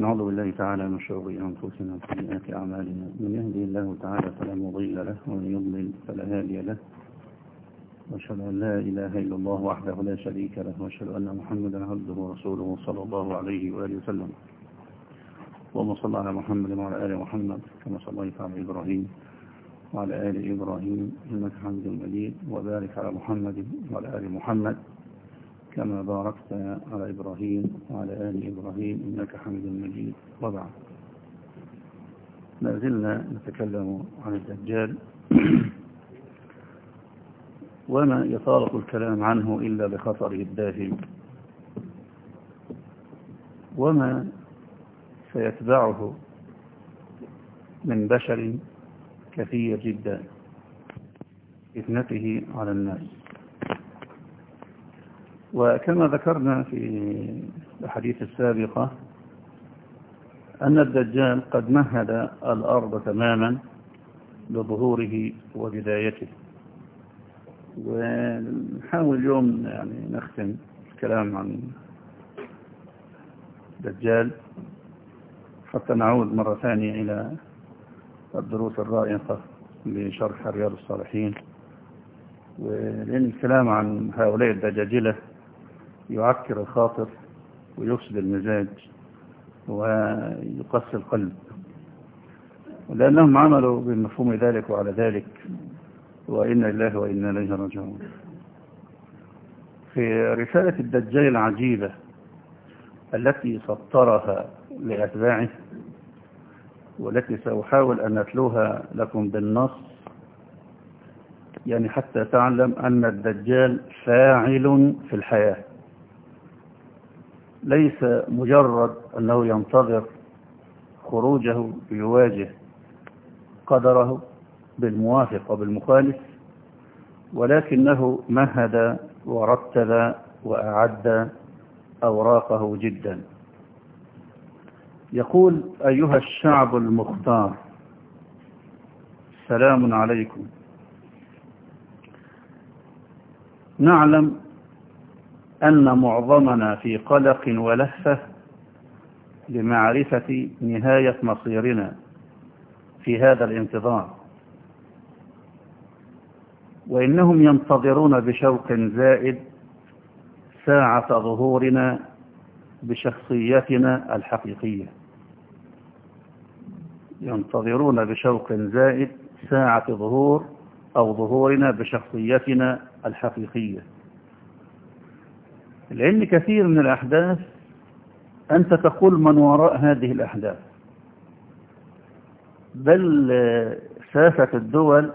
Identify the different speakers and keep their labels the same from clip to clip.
Speaker 1: ونعوذ بالله تعالى من شرور أنفسنا وسيئات أعمالنا من يهدي الله تعالى فلا مضل له ومن يضلل فلا هادي له وأشهد أن لا إله إلا الله وحده لا شريك له وأشهد أن محمدا عبده ورسوله صلى الله عليه وآله وسلم اللهم صل على محمد وعلى آل محمد كما صليت على إبراهيم وعلى آل إبراهيم إنك حميد مجيد وبارك على محمد وعلى آل محمد كما باركت على إبراهيم وعلى آل إبراهيم إنك حميد مجيد وبعد ما زلنا نتكلم عن الدجال وما يطارق الكلام عنه إلا بخطره الداهم وما سيتبعه من بشر كثير جدا فتنته على الناس وكما ذكرنا في الحديث السابقة أن الدجال قد مهد الأرض تماما لظهوره وبدايته ونحاول اليوم يعني نختم الكلام عن الدجال حتى نعود مرة ثانية إلى الدروس الرائقة لشرح رياض الصالحين ولأن الكلام عن هؤلاء الدجاجلة يعكر الخاطر ويفسد المزاج ويقسي القلب لأنهم عملوا بمفهوم ذلك وعلى ذلك وإنا الله وإنا إليه راجعون في رسالة الدجال العجيبة التي سطرها لأتباعه والتي سأحاول أن أتلوها لكم بالنص يعني حتى تعلم أن الدجال فاعل في الحياة ليس مجرد أنه ينتظر خروجه ليواجه قدره بالموافق وبالمخالف ولكنه مهد ورتب وأعد أوراقه جدا يقول أيها الشعب المختار سلام عليكم نعلم أن معظمنا في قلق ولهفة لمعرفة نهاية مصيرنا في هذا الانتظار وإنهم ينتظرون بشوق زائد ساعة ظهورنا بشخصيتنا الحقيقية ينتظرون بشوق زائد ساعة ظهور أو ظهورنا بشخصيتنا الحقيقية لأن كثير من الأحداث أنت تقول من وراء هذه الأحداث بل ساسة الدول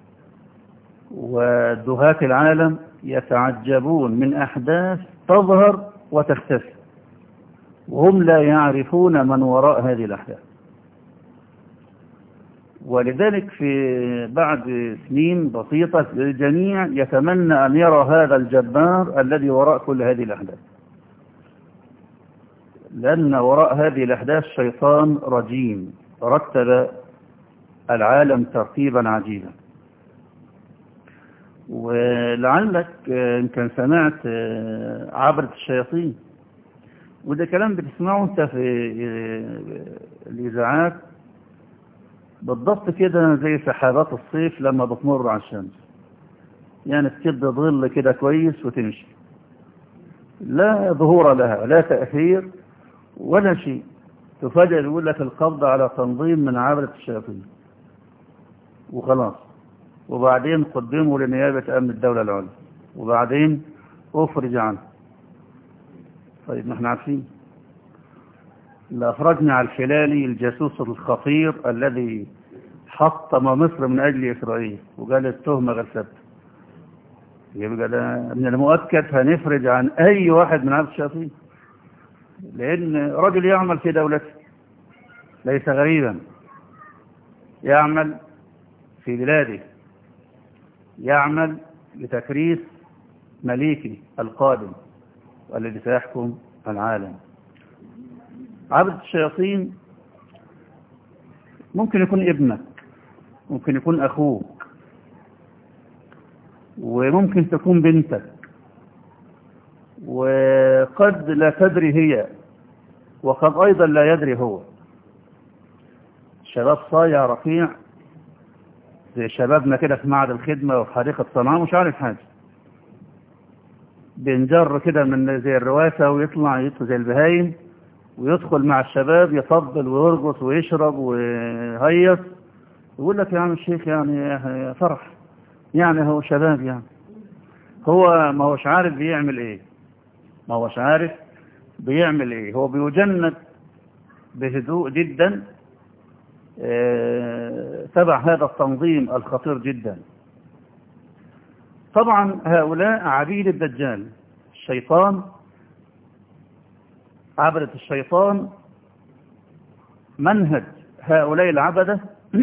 Speaker 1: ودهاة العالم يتعجبون من أحداث تظهر وتختفي وهم لا يعرفون من وراء هذه الأحداث ولذلك في بعد سنين بسيطة الجميع يتمنى أن يرى هذا الجبار الذي وراء كل هذه الأحداث لأن وراء هذه الأحداث شيطان رجيم رتب العالم ترتيبا عجيبا ولعلك إن كان سمعت عبرة الشياطين وده كلام بتسمعه انت في الإذاعات بالضبط كده زي سحابات الصيف لما بتمر على الشمس يعني تكد ظل كده كويس وتمشي لا ظهور لها لا تأثير ولا شيء تفاجأ يقول لك القبض على تنظيم من عبرة الشياطين وخلاص وبعدين قدموا لنيابة أمن الدولة العليا وبعدين أفرج عنه طيب ما احنا عارفين لأخرجنا على الحلالي الجاسوس الخطير الذي حطم مصر من أجل إسرائيل وقال التهمة غير ثابتة يبقى ده من المؤكد هنفرج عن أي واحد من عبد الشياطين لأن رجل يعمل في دولته ليس غريبا يعمل في بلاده يعمل لتكريس مليكي القادم والذي سيحكم العالم عبد الشياطين ممكن يكون ابنك ممكن يكون أخوك وممكن تكون بنتك وقد لا تدري هي وقد أيضا لا يدري هو شباب صايع رفيع زي شبابنا كده في معهد الخدمة وفي حديقة صنعاء مش عارف حاجة بينجر كده من زي الرواسة ويطلع يطلع زي البهايم ويدخل مع الشباب يطبل ويرقص ويشرب ويهيص يقول لك يا عم الشيخ يعني فرح يعني هو شباب يعني هو ما هوش عارف بيعمل ايه ما هوش عارف بيعمل ايه هو بيجند بهدوء جدا اه تبع هذا التنظيم الخطير جدا طبعا هؤلاء عبيد الدجال الشيطان عبدة الشيطان منهج هؤلاء العبدة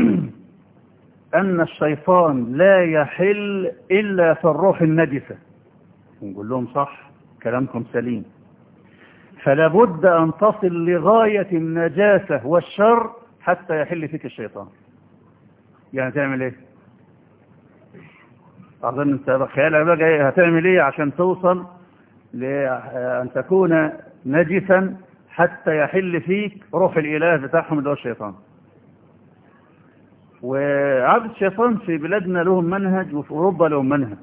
Speaker 1: أن الشيطان لا يحل إلا في الروح النجسة نقول لهم صح كلامكم سليم فلا بد أن تصل لغاية النجاسة والشر حتى يحل فيك الشيطان يعني تعمل ايه أظن أنت خيالك بقى هتعمل ايه عشان توصل لأن تكون نجسا حتى يحل فيك روح الإله بتاعهم اللي هو الشيطان وعبد الشيطان في بلادنا لهم منهج وفي أوروبا لهم منهج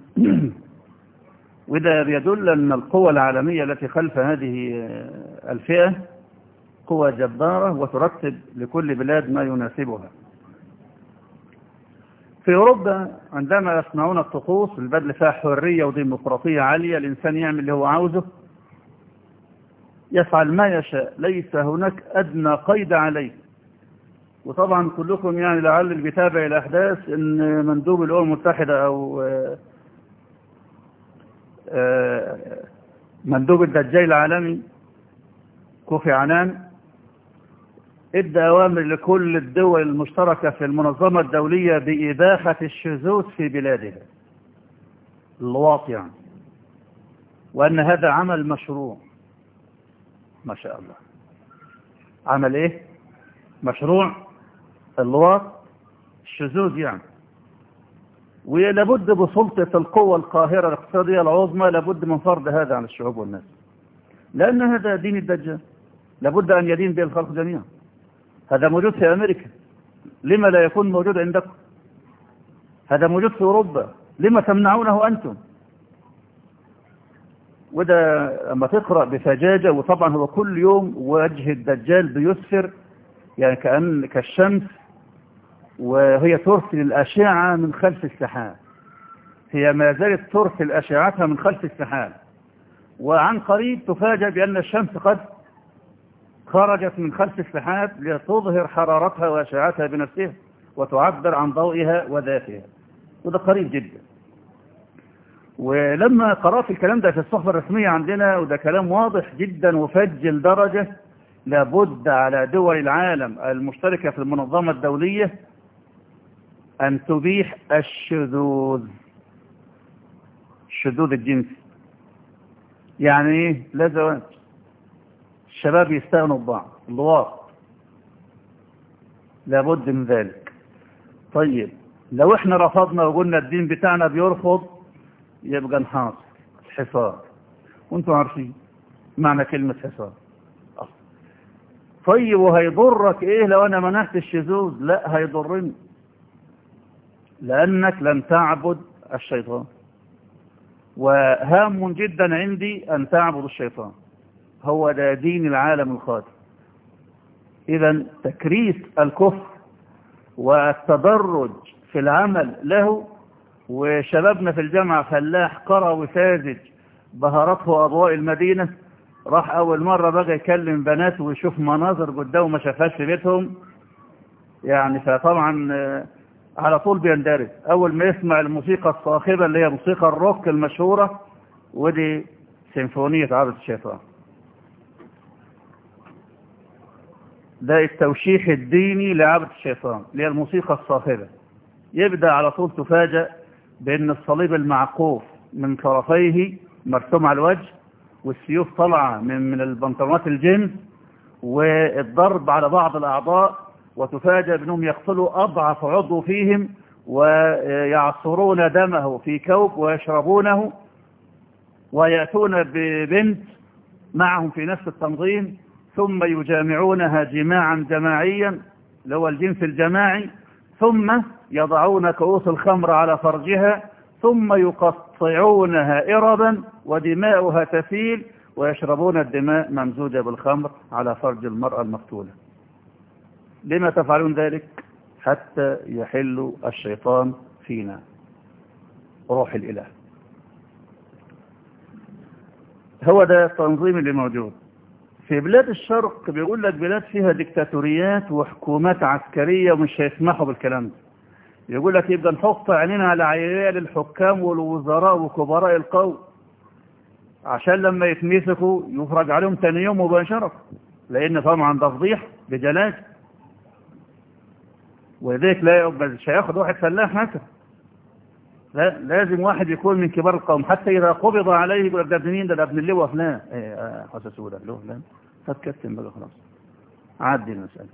Speaker 1: وده يدل أن القوى العالمية التي خلف هذه الفئة قوى جبارة وترتب لكل بلاد ما يناسبها في أوروبا عندما يصنعون الطقوس البدل فيها حرية وديمقراطية عالية الإنسان يعمل اللي هو عاوزه يفعل ما يشاء ليس هناك أدنى قيد عليه وطبعا كلكم يعني لعل اللي بيتابع الأحداث أن مندوب الأمم المتحدة أو مندوب الدجال العالمي كوفي عنان ادى أوامر لكل الدول المشتركة في المنظمة الدولية بإباحة الشذوذ في بلادها اللواط يعني وأن هذا عمل مشروع ما شاء الله عمل ايه مشروع اللواط الشذوذ يعني ولابد بسلطة القوة القاهرة الاقتصادية العظمى لابد من فرض هذا على الشعوب والناس لأن هذا دين الدجال لابد أن يدين به الخلق جميعا هذا موجود في أمريكا لما لا يكون موجود عندكم هذا موجود في أوروبا لما تمنعونه أنتم وده اما تقرأ بفجاجة وطبعا هو كل يوم وجه الدجال بيسفر يعني كأن كالشمس وهي ترسل الأشعة من خلف السحاب هي ما زالت ترسل أشعتها من خلف السحاب وعن قريب تفاجأ بأن الشمس قد خرجت من خلف السحاب لتظهر حرارتها وأشعتها بنفسها وتعبر عن ضوئها وذاتها وده قريب جدا ولما قرأت الكلام ده في الصحبة الرسمية عندنا وده كلام واضح جدا وفج الدرجة لابد على دول العالم المشتركة في المنظمة الدولية أن تبيح الشذوذ الشذوذ الجنسي يعني ايه لا زواج الشباب يستغنوا ببعض اللواط لابد من ذلك طيب لو احنا رفضنا وقلنا الدين بتاعنا بيرفض يبقى انحاص حصار وانتم عارفين معنى كلمة حصار طيب وهيضرك ايه لو انا منعت الشذوذ لا هيضرني لانك لن تعبد الشيطان وهام جدا عندي ان تعبد الشيطان هو ده دين العالم الخاطئ اذا تكريس الكفر والتدرج في العمل له وشبابنا في الجامعة فلاح قرى وساذج بهرته أضواء المدينة راح أول مرة بقى يكلم بنات ويشوف مناظر قدامه ما شافهاش في بيتهم يعني فطبعا على طول بيندرس أول ما يسمع الموسيقى الصاخبة اللي هي موسيقى الروك المشهورة ودي سيمفونية عبد الشيطان ده التوشيح الديني لعبد الشيطان اللي هي الموسيقى الصاخبة يبدأ على طول تفاجأ بأن الصليب المعقوف من طرفيه مرسوم على الوجه والسيوف طالعة من من البنطلونات الجنس والضرب على بعض الأعضاء وتفاجأ بأنهم يقتلوا أضعف عضو فيهم ويعصرون دمه في كوب ويشربونه ويأتون ببنت معهم في نفس التنظيم ثم يجامعونها جماعا جماعيا اللي هو الجنس الجماعي ثم يضعون كؤوس الخمر على فرجها ثم يقطعونها إربا ودماؤها تسيل ويشربون الدماء ممزوجة بالخمر على فرج المرأة المقتولة لما تفعلون ذلك حتى يحل الشيطان فينا روح الإله هو ده التنظيم اللي موجود في بلاد الشرق بيقول لك بلاد فيها ديكتاتوريات وحكومات عسكرية ومش هيسمحوا بالكلام ده يقول لك يبقى نحط عينينا على عيال الحكام والوزراء وكبراء القوم عشان لما يتمسكوا يفرج عليهم تاني يوم مباشرة لأن طبعا ده فضيح بجلاج ولذلك لا مش هياخد واحد فلاح مثلا لا لازم واحد يكون من كبار القوم حتى إذا قبض عليه يقول لك ده مين ده, ده ابن اللواء فلان ايه حسسوا ده له فلان فتكتم بقى خلاص عدي المسألة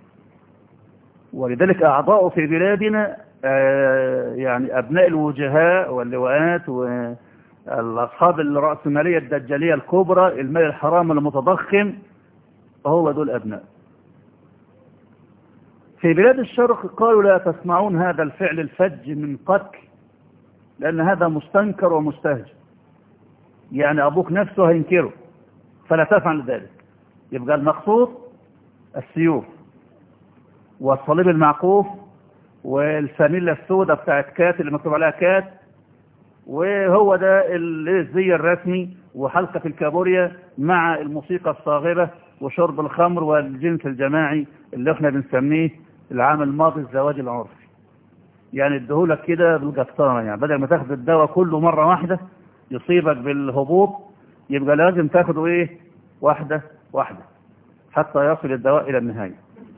Speaker 1: ولذلك أعضاء في بلادنا يعني أبناء الوجهاء واللواءات والأصحاب الرأسمالية الدجالية الكبرى المال الحرام المتضخم هو دول أبناء في بلاد الشرق قالوا لا تسمعون هذا الفعل الفج من قتل لأن هذا مستنكر ومستهجن يعني أبوك نفسه هينكره فلا تفعل ذلك يبقى المقصود السيوف والصليب المعقوف والفانيلا السوداء بتاعت كات اللي مكتوب عليها كات وهو ده الزي الرسمي وحلقة الكابوريا مع الموسيقى الصاغرة وشرب الخمر والجنس الجماعي اللي احنا بنسميه العام الماضي الزواج العرفي يعني ادهولك كده بالقسطانة يعني بدل ما تاخد الدواء كله مرة واحدة يصيبك بالهبوط يبقى لازم تاخده ايه واحدة واحدة حتى يصل الدواء الى النهاية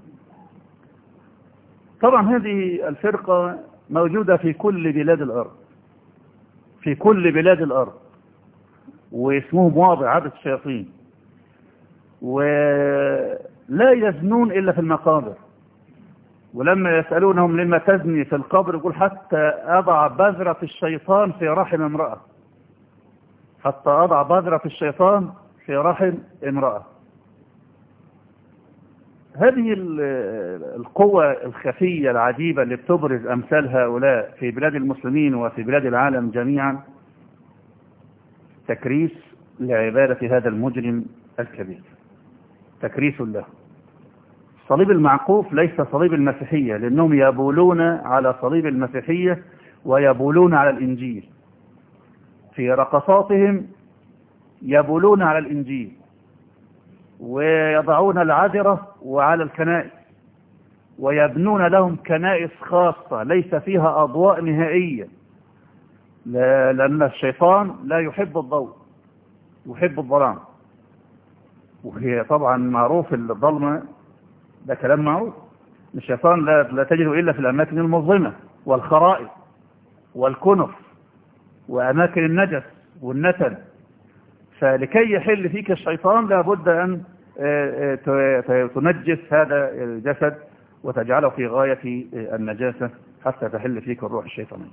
Speaker 1: طبعا هذه الفرقة موجودة في كل بلاد الأرض في كل بلاد الأرض واسمهم واضع عدد الشياطين ولا يزنون إلا في المقابر ولما يسألونهم لما تزني في القبر يقول حتى أضع بذرة الشيطان في رحم امرأة حتى أضع بذرة الشيطان في رحم امرأة هذه القوة الخفية العجيبة اللي بتبرز أمثال هؤلاء في بلاد المسلمين وفي بلاد العالم جميعا تكريس لعبادة هذا المجرم الكبير تكريس له صليب المعقوف ليس صليب المسيحية لأنهم يبولون على صليب المسيحية ويبولون على الإنجيل في رقصاتهم يبولون على الإنجيل ويضعون العذرة وعلى الكنائس ويبنون لهم كنائس خاصة ليس فيها أضواء نهائية لأن الشيطان لا يحب الضوء يحب الظلام وهي طبعا معروف الظلمة ده كلام معروف الشيطان لا, لا تجده إلا في الأماكن المظلمة والخرائط والكنف وأماكن النجس والنتن فلكي يحل فيك الشيطان لابد أن تنجس هذا الجسد وتجعله في غاية النجاسة حتى تحل فيك الروح الشيطانية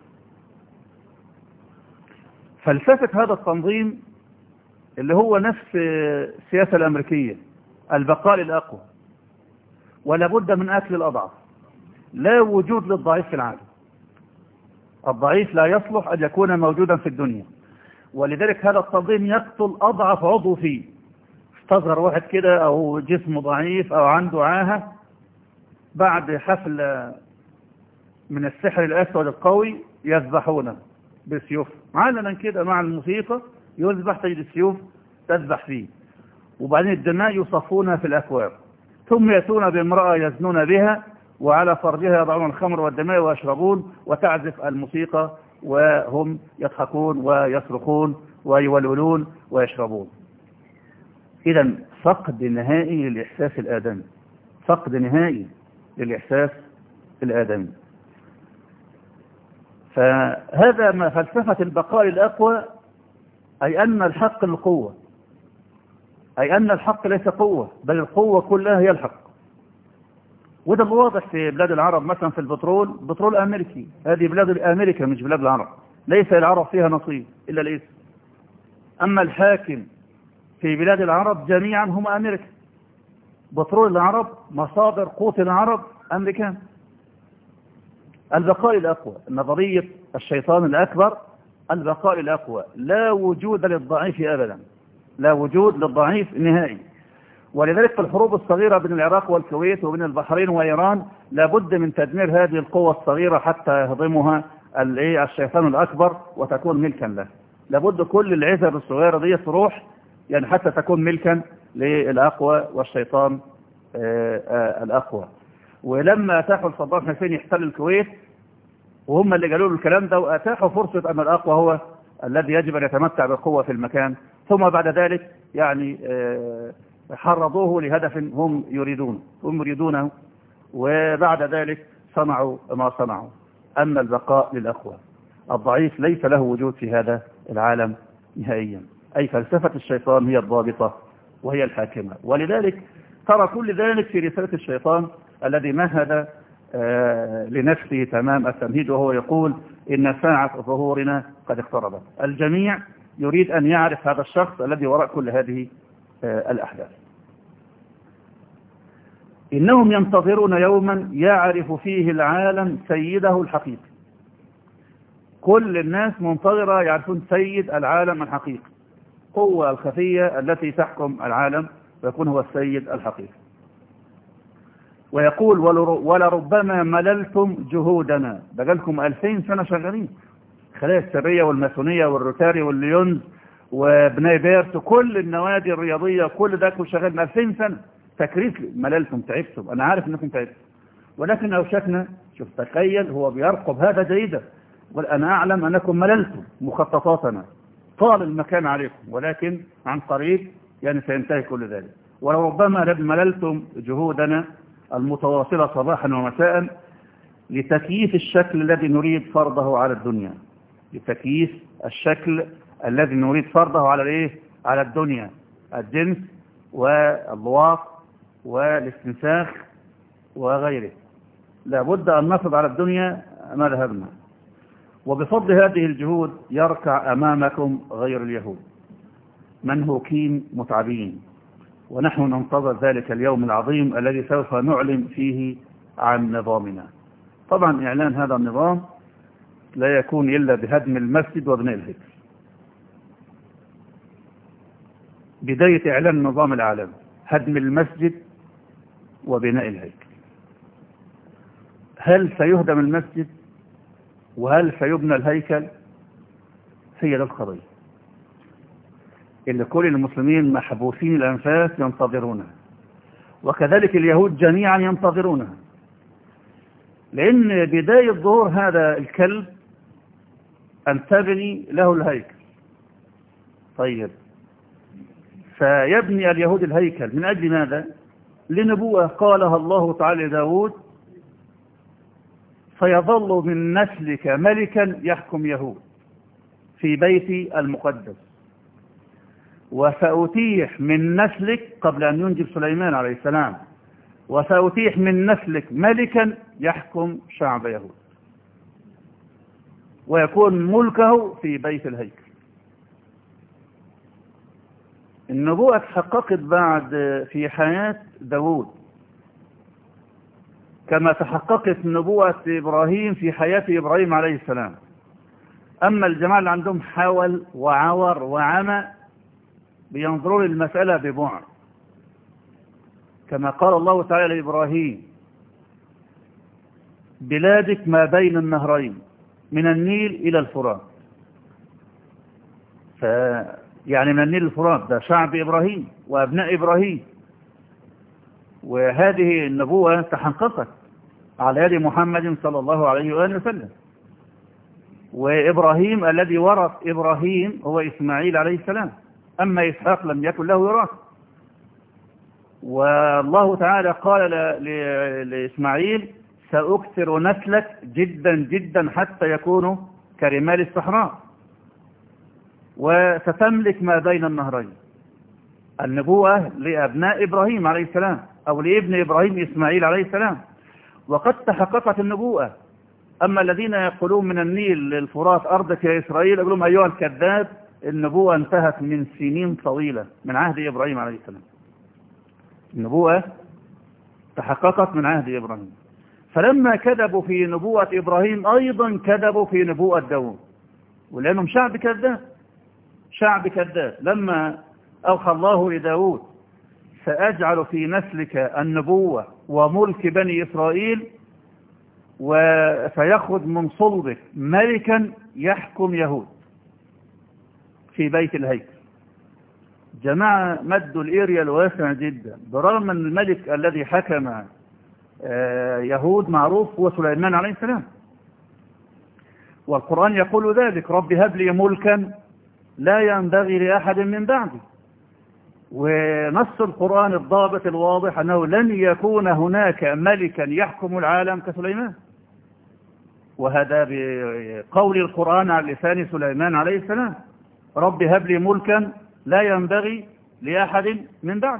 Speaker 1: فلسفة هذا التنظيم اللي هو نفس السياسة الأمريكية البقاء للأقوى ولا بد من أكل الأضعف لا وجود للضعيف في العالم الضعيف لا يصلح أن يكون موجودا في الدنيا ولذلك هذا التنظيم يقتل أضعف عضو فيه استصغر واحد كده أو جسمه ضعيف أو عنده عاهة بعد حفل من السحر الأسود القوي يذبحونه بسيوف علنا كده مع الموسيقى يذبح تجد السيوف تذبح فيه وبعدين الدماء يصفونها في الأكواب ثم يأتون بامرأة يزنون بها وعلى فرجها يضعون الخمر والدماء ويشربون وتعزف الموسيقى وهم يضحكون ويصرخون ويولولون ويشربون إذا فقد نهائي للإحساس الآدمي فقد نهائي للإحساس الآدمي فهذا ما فلسفة البقاء الأقوى أي أن الحق القوة أي أن الحق ليس قوة بل القوة كلها هي الحق وده واضح في بلاد العرب مثلا في البترول بترول أمريكي هذه بلاد الأمريكا مش بلاد العرب ليس العرب فيها نصيب إلا الاسم أما الحاكم في بلاد العرب جميعا هم أمريكا بترول العرب مصادر قوت العرب أمريكان البقاء الأقوى نظرية الشيطان الأكبر البقاء الأقوى لا وجود للضعيف أبدا لا وجود للضعيف نهائي ولذلك في الحروب الصغيرة بين العراق والكويت وبين البحرين وإيران لابد من تدمير هذه القوة الصغيرة حتى يهضمها الشيطان الأكبر وتكون ملكا له لابد كل العزب الصغيرة دي تروح يعني حتى تكون ملكا للأقوى والشيطان الأقوى ولما أتاحوا صدام حسين يحتل الكويت وهم اللي قالوا له الكلام ده وأتاحوا فرصة أن الأقوى هو الذي يجب أن يتمتع بالقوة في المكان ثم بعد ذلك يعني حرضوه لهدف هم يريدون هم يريدونه وبعد ذلك صنعوا ما صنعوا أما البقاء للأقوى الضعيف ليس له وجود في هذا العالم نهائيا أي فلسفة الشيطان هي الضابطة وهي الحاكمة ولذلك ترى كل ذلك في رسالة الشيطان الذي مهد لنفسه تمام التمهيد وهو يقول إن ساعة ظهورنا قد اقتربت الجميع يريد أن يعرف هذا الشخص الذي وراء كل هذه الأحداث إنهم ينتظرون يوما يعرف فيه العالم سيده الحقيقي كل الناس منتظرة يعرفون سيد العالم الحقيقي قوة الخفية التي تحكم العالم ويكون هو السيد الحقيقي ويقول ولربما مللتم جهودنا بقالكم ألفين سنة شغالين خلايا السرية والماسونية والروتاري والليونز وبناي بيرت وكل النوادي الرياضية كل ده كل شغال 2000 سنة تكريس مللتم تعبتم أنا عارف أنكم تعبتم ولكن أوشكنا شوف تخيل هو بيرقب هذا جيدا يقول أنا أعلم أنكم مللتم مخططاتنا طال المكان عليكم ولكن عن قريب يعني سينتهي كل ذلك ولربما مللتم جهودنا المتواصلة صباحا ومساء لتكييف الشكل الذي نريد فرضه على الدنيا لتكييف الشكل الذي نريد فرضه على الايه على الدنيا الجنس واللواط والاستنساخ وغيره لابد أن نفرض على الدنيا ما ذهبنا وبفضل هذه الجهود يركع أمامكم غير اليهود منهوكين متعبين ونحن ننتظر ذلك اليوم العظيم الذي سوف نعلن فيه عن نظامنا طبعا إعلان هذا النظام لا يكون إلا بهدم المسجد وابناء الهيكل بداية إعلان النظام العالمي هدم المسجد وبناء الهيكل هل سيهدم المسجد وهل سيبنى الهيكل هي ده القضية اللي كل المسلمين محبوسين الأنفاس ينتظرونها وكذلك اليهود جميعا ينتظرونها لأن بداية ظهور هذا الكلب أن تبني له الهيكل طيب فيبني اليهود الهيكل من أجل ماذا لنبوة قالها الله تعالى لداود فيظل من نسلك ملكا يحكم يهود في بيتي المقدس وسأتيح من نسلك قبل أن ينجب سليمان عليه السلام وسأتيح من نسلك ملكا يحكم شعب يهود ويكون ملكه في بيت الهيكل النبوة تحققت بعد في حياة داود كما تحققت نبوة إبراهيم في حياة إبراهيم عليه السلام أما الجماعة اللي عندهم حول وعور وعمى بينظرون المسألة ببعد كما قال الله تعالى لإبراهيم بلادك ما بين النهرين من النيل إلى الفرات ف يعني من النيل الفرات ده شعب إبراهيم وأبناء إبراهيم وهذه النبوة تحققت على يد محمد صلى الله عليه وآله وسلم وإبراهيم الذي ورث إبراهيم هو إسماعيل عليه السلام أما إسحاق لم يكن له وراث والله تعالى قال لإسماعيل سأكثر نسلك جدا جدا حتى يكونوا كرمال الصحراء وستملك ما بين النهرين النبوة لأبناء إبراهيم عليه السلام أو لابن إبراهيم إسماعيل عليه السلام وقد تحققت النبوة أما الذين يقولون من النيل للفرات أرضك يا إسرائيل يقولون أيها الكذاب النبوة انتهت من سنين طويلة من عهد إبراهيم عليه السلام النبوة تحققت من عهد إبراهيم فلما كذبوا في نبوة إبراهيم أيضا كذبوا في نبوة داود ولأنهم شعب كذاب شعب كذاب لما أوحى الله لداود سأجعل في نسلك النبوة وملك بني إسرائيل وسيخرج من صلبك ملكا يحكم يهود في بيت الهيكل جماعة مدوا الإيريا الواسع جدا برغم أن الملك الذي حكم يهود معروف هو سليمان عليه السلام والقرآن يقول ذلك رب هب لي ملكا لا ينبغي لأحد من بعدي ونص القرآن الضابط الواضح أنه لن يكون هناك ملكا يحكم العالم كسليمان وهذا بقول القرآن على لسان سليمان عليه السلام رب هب لي ملكا لا ينبغي لأحد من بعد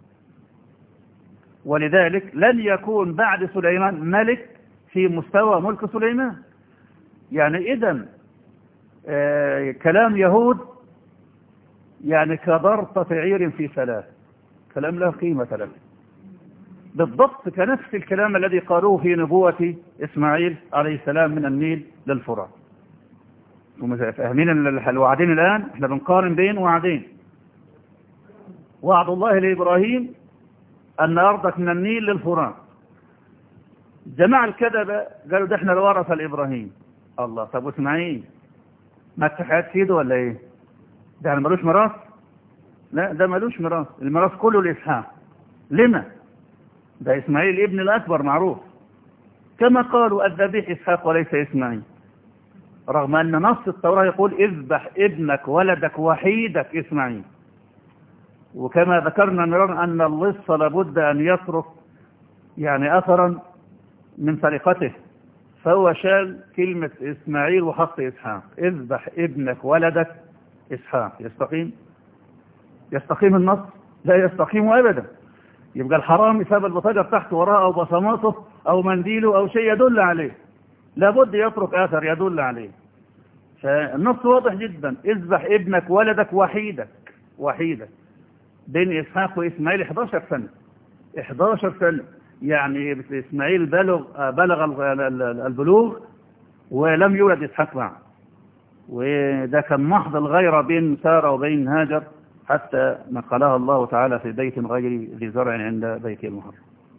Speaker 1: ولذلك لن يكون بعد سليمان ملك في مستوى ملك سليمان يعني إذا آه كلام يهود يعني كضرطة عير في ثلاث كلام له قيمة له بالضبط كنفس الكلام الذي قالوه في نبوة إسماعيل عليه السلام من النيل للفرات فاهمين الوعدين الآن احنا بنقارن بين وعدين وعد الله لإبراهيم أن أرضك من النيل للفرات جماعة الكذبة قالوا ده احنا الورثة لإبراهيم الله طب واسماعيل ما اتحاد سيده ولا ايه ده يعني ملوش ميراث لا ده ملوش ميراث الميراث كله لإسحاق لما ده إسماعيل ابن الأكبر معروف كما قالوا الذبيح إسحاق وليس إسماعيل رغم أن نص التوراة يقول اذبح ابنك ولدك وحيدك إسماعيل وكما ذكرنا مرارا أن اللص لابد أن يترك يعني أثرا من سرقته فهو شال كلمة إسماعيل وحط إسحاق اذبح ابنك ولدك إسحاق يستقيم يستقيم النص لا يستقيم أبدا يبقى الحرام يساب البطاقة بتاعته وراءه أو بصماته أو منديله أو شيء يدل عليه لابد يترك أثر يدل عليه فالنص واضح جدا اذبح ابنك ولدك وحيدك وحيدك بين إسحاق وإسماعيل 11 سنة 11 سنة يعني إسماعيل بلغ بلغ البلوغ ولم يولد إسحاق معه وده كان محض الغيرة بين سارة وبين هاجر حتى نقلها الله تعالى في بيت غير ذي زرع عند بيت المحرم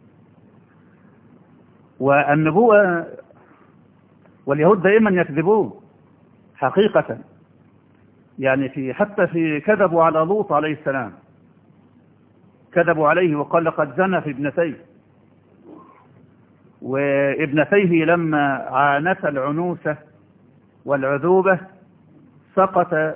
Speaker 1: والنبوة واليهود دائما يكذبون حقيقة يعني في حتى في كذبوا على لوط عليه السلام كذبوا عليه وقال لقد زنى في ابنتيه وابنتيه لما عانت العنوسة والعذوبة سقط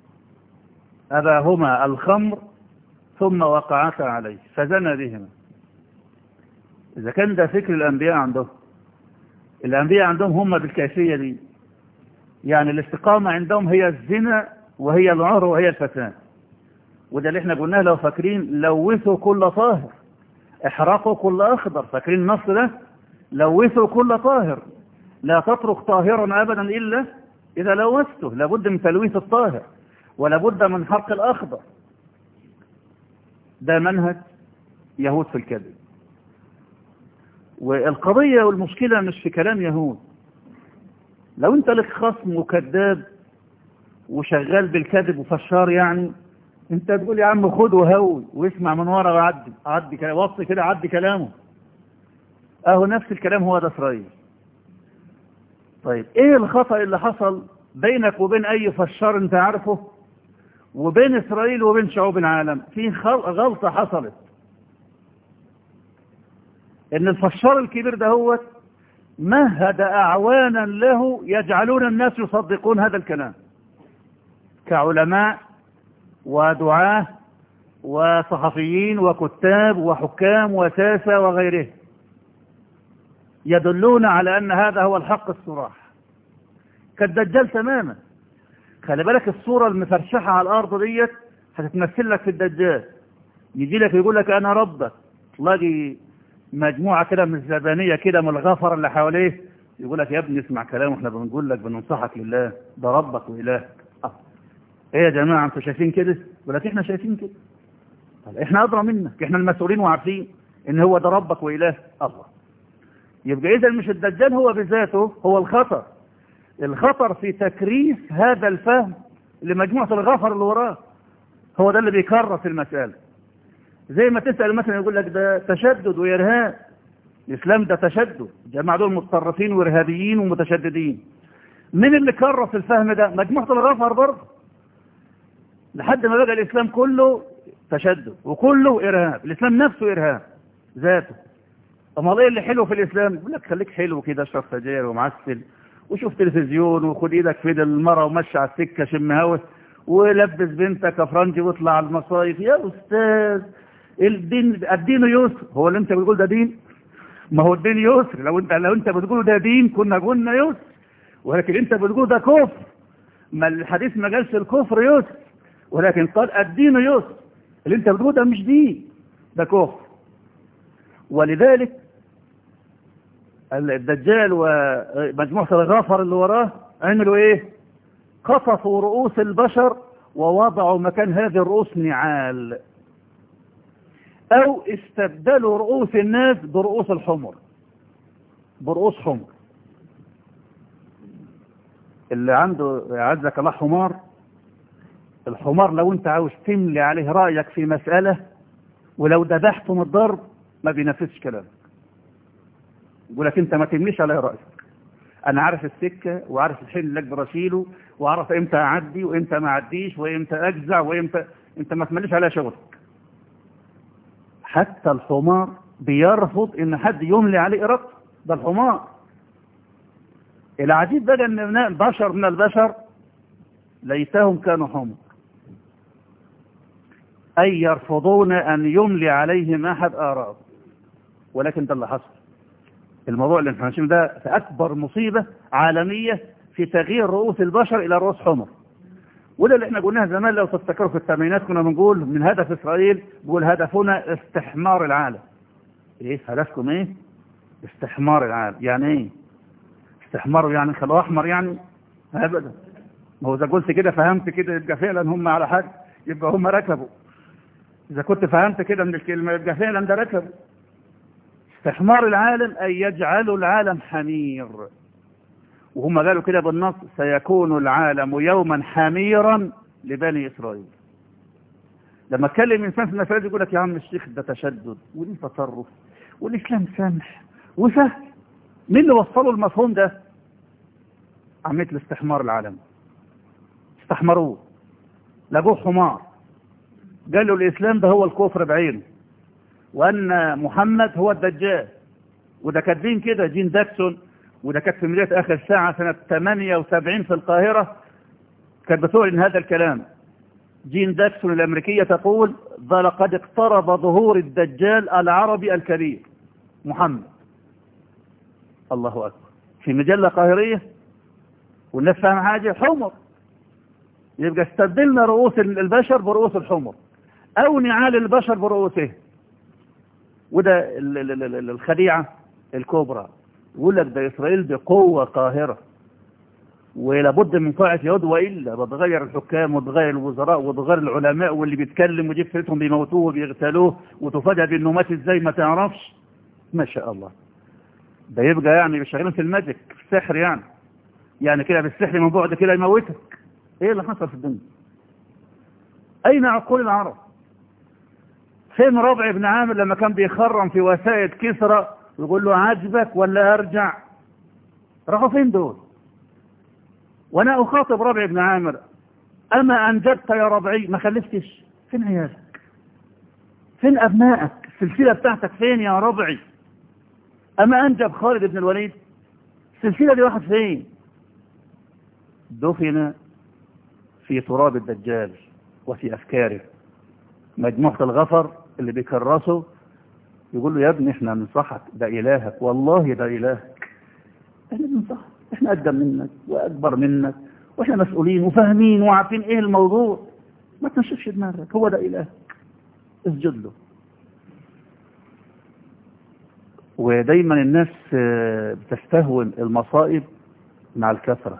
Speaker 1: أباهما الخمر ثم وقعتا عليه فزنى بهما إذا كان ده فكر الأنبياء عندهم الأنبياء عندهم هم بالكيفية دي يعني الاستقامة عندهم هي الزنا وهي العهر وهي الفساد وده اللي احنا قلناه لو فاكرين لوثوا كل طاهر احرقوا كل أخضر فاكرين النص ده لوثوا كل طاهر لا تترك طاهرا أبدا إلا إذا لوثته لابد من تلويث الطاهر ولابد من حرق الأخضر ده منهج يهود في الكذب والقضية والمشكلة مش في كلام يهود لو انت لك خصم وكذاب وشغال بالكذب وفشار يعني انت تقول يا عم خد وهوي واسمع من ورا وعدي عدي كلام وصي كده عدي كلامه اهو نفس الكلام هو ده اسرائيل طيب ايه الخطأ اللي حصل بينك وبين اي فشار انت عارفه وبين اسرائيل وبين شعوب العالم في غلطة حصلت ان الفشار الكبير ده هو مهد اعوانا له يجعلون الناس يصدقون هذا الكلام كعلماء ودعاة وصحفيين وكتاب وحكام وساسة وغيره يدلون على أن هذا هو الحق الصراح كالدجال تماما خلي بالك الصورة المفرشحة على الأرض ديت هتتمثل لك في الدجال يجي لك يقول لك أنا ربك تلاقي مجموعة كده من الزبانية كده من الغفر اللي حواليه يقول لك يا ابني اسمع كلام احنا بنقول لك بننصحك لله ده ربك وإلهك اه. ايه يا جماعة انتوا شايفين كده يقول لك احنا شايفين كده طب احنا أدرى منك احنا المسؤولين وعارفين ان هو ده ربك واله الله يبقى اذا مش الدجال هو بذاته هو الخطر الخطر في تكريس هذا الفهم لمجموعة الغفر اللي وراه هو ده اللي بيكرس المسألة زي ما تسأل مثلا يقول لك ده تشدد وإرهاب الإسلام ده تشدد جماعة دول متطرفين وإرهابيين ومتشددين من اللي كرس الفهم ده مجموعة الغفر برضه لحد ما بقى الإسلام كله تشدد وكله إرهاب الإسلام نفسه إرهاب ذاته أما ايه اللي حلو في الإسلام يقول لك خليك حلو كده اشرب سجاير ومعسل وشوف تلفزيون وخد ايدك في ايد المرة ومشي على السكة شم هوا ولبس بنتك افرنجي واطلع على المصايف يا استاذ الدين الدين يسر هو اللي انت بتقول ده دين ما هو الدين يسر لو انت لو انت بتقول ده دين كنا قلنا يسر ولكن انت بتقول ده كفر ما الحديث ما قالش الكفر يسر ولكن قال الدين يسر اللي انت بتقول ده مش دين ده كفر ولذلك الدجال ومجموعة الغافر اللي وراه عملوا ايه قصفوا رؤوس البشر ووضعوا مكان هذه الرؤوس نعال او استبدلوا رؤوس الناس برؤوس الحمر برؤوس حمر اللي عنده عزك الله حمار الحمار لو انت عاوز تملي عليه رأيك في مسألة ولو ذبحته من الضرب ما بينفذش كلامك يقول لك انت ما تمليش على رأيك انا عارف السكة وعارف الحين اللي اقدر اشيله واعرف امتى اعدي وامتى ما اعديش وامتى اجزع وامتى انت ما تمليش على شغلك حتى الحمار بيرفض ان حد يملي عليه ارادته ده الحمار العجيب بقى ان من البشر من البشر ليتهم كانوا حمر اي يرفضون ان يملي عليهم احد اراد ولكن ده اللي حصل الموضوع اللي احنا هنشوفه ده في اكبر مصيبة عالمية في تغيير رؤوس البشر الى رؤوس حمر وده اللي احنا قلناها زمان لو تفتكروا في الثمانينات كنا بنقول من هدف اسرائيل بيقول هدفنا استحمار العالم ايه هدفكم ايه استحمار العالم يعني ايه استحمار يعني خلوه احمر يعني ابدا ما هو اذا قلت كده فهمت كده يبقى فعلا هم على حاجه يبقى هم ركبوا اذا كنت فهمت كده من الكلمه يبقى فعلا ده ركبوا استحمار العالم أي يجعل العالم حمير وهم قالوا كده بالنص سيكون العالم يوما حميرا لبني إسرائيل لما اتكلم إنسان في المسألة يقول لك يا عم الشيخ ده تشدد ودي تطرف والإسلام سامح وسهل مين اللي وصلوا المفهوم ده عملية الاستحمار العالم استحمروه لقوه حمار قالوا الإسلام ده هو الكفر بعينه وأن محمد هو الدجال وده كاتبين كده جين داكسون وده كانت في بداية آخر ساعة سنة 78 في القاهرة كانت بتعلن هذا الكلام جين داكسون الأمريكية تقول لقد اقترب ظهور الدجال العربي الكبير محمد الله أكبر في مجلة قاهرية والناس فاهم حاجة حمر يبقى استبدلنا رؤوس البشر برؤوس الحمر أو نعال البشر برؤوسهم وده الخديعة الكبرى يقول لك ده إسرائيل بقوة قاهرة ولابد من طاعة يهود وإلا بتغير الحكام وتغير الوزراء وتغير العلماء واللي بيتكلم ويجيب سيرتهم بيموتوه وبيغتالوه وتفاجأ بأنه مات إزاي ما تعرفش ما شاء الله ده يبقى يعني شغالين في الماجيك في السحر يعني يعني كده بالسحر من بعد كده يموتك ايه اللي حصل في الدنيا اين عقول العرب فين ربع بن عامر لما كان بيخرم في وسائد كسرى ويقول له عجبك ولا ارجع راحوا فين دول وانا اخاطب ربع بن عامر اما انجبت يا ربعي ما خلفتش فين عيالك فين ابنائك السلسلة بتاعتك فين يا ربعي اما انجب خالد بن الوليد السلسلة دي واحد فين دفن في تراب الدجال وفي افكاره مجموعة الغفر اللي بيكرسوا يقول له يا ابني احنا بننصحك ده الهك والله ده الهك احنا بننصحك احنا اقدم منك واكبر منك واحنا مسؤولين وفاهمين وعارفين ايه الموضوع ما تنشفش دماغك هو ده الهك اسجد له ودايما الناس بتستهون المصائب مع الكثرة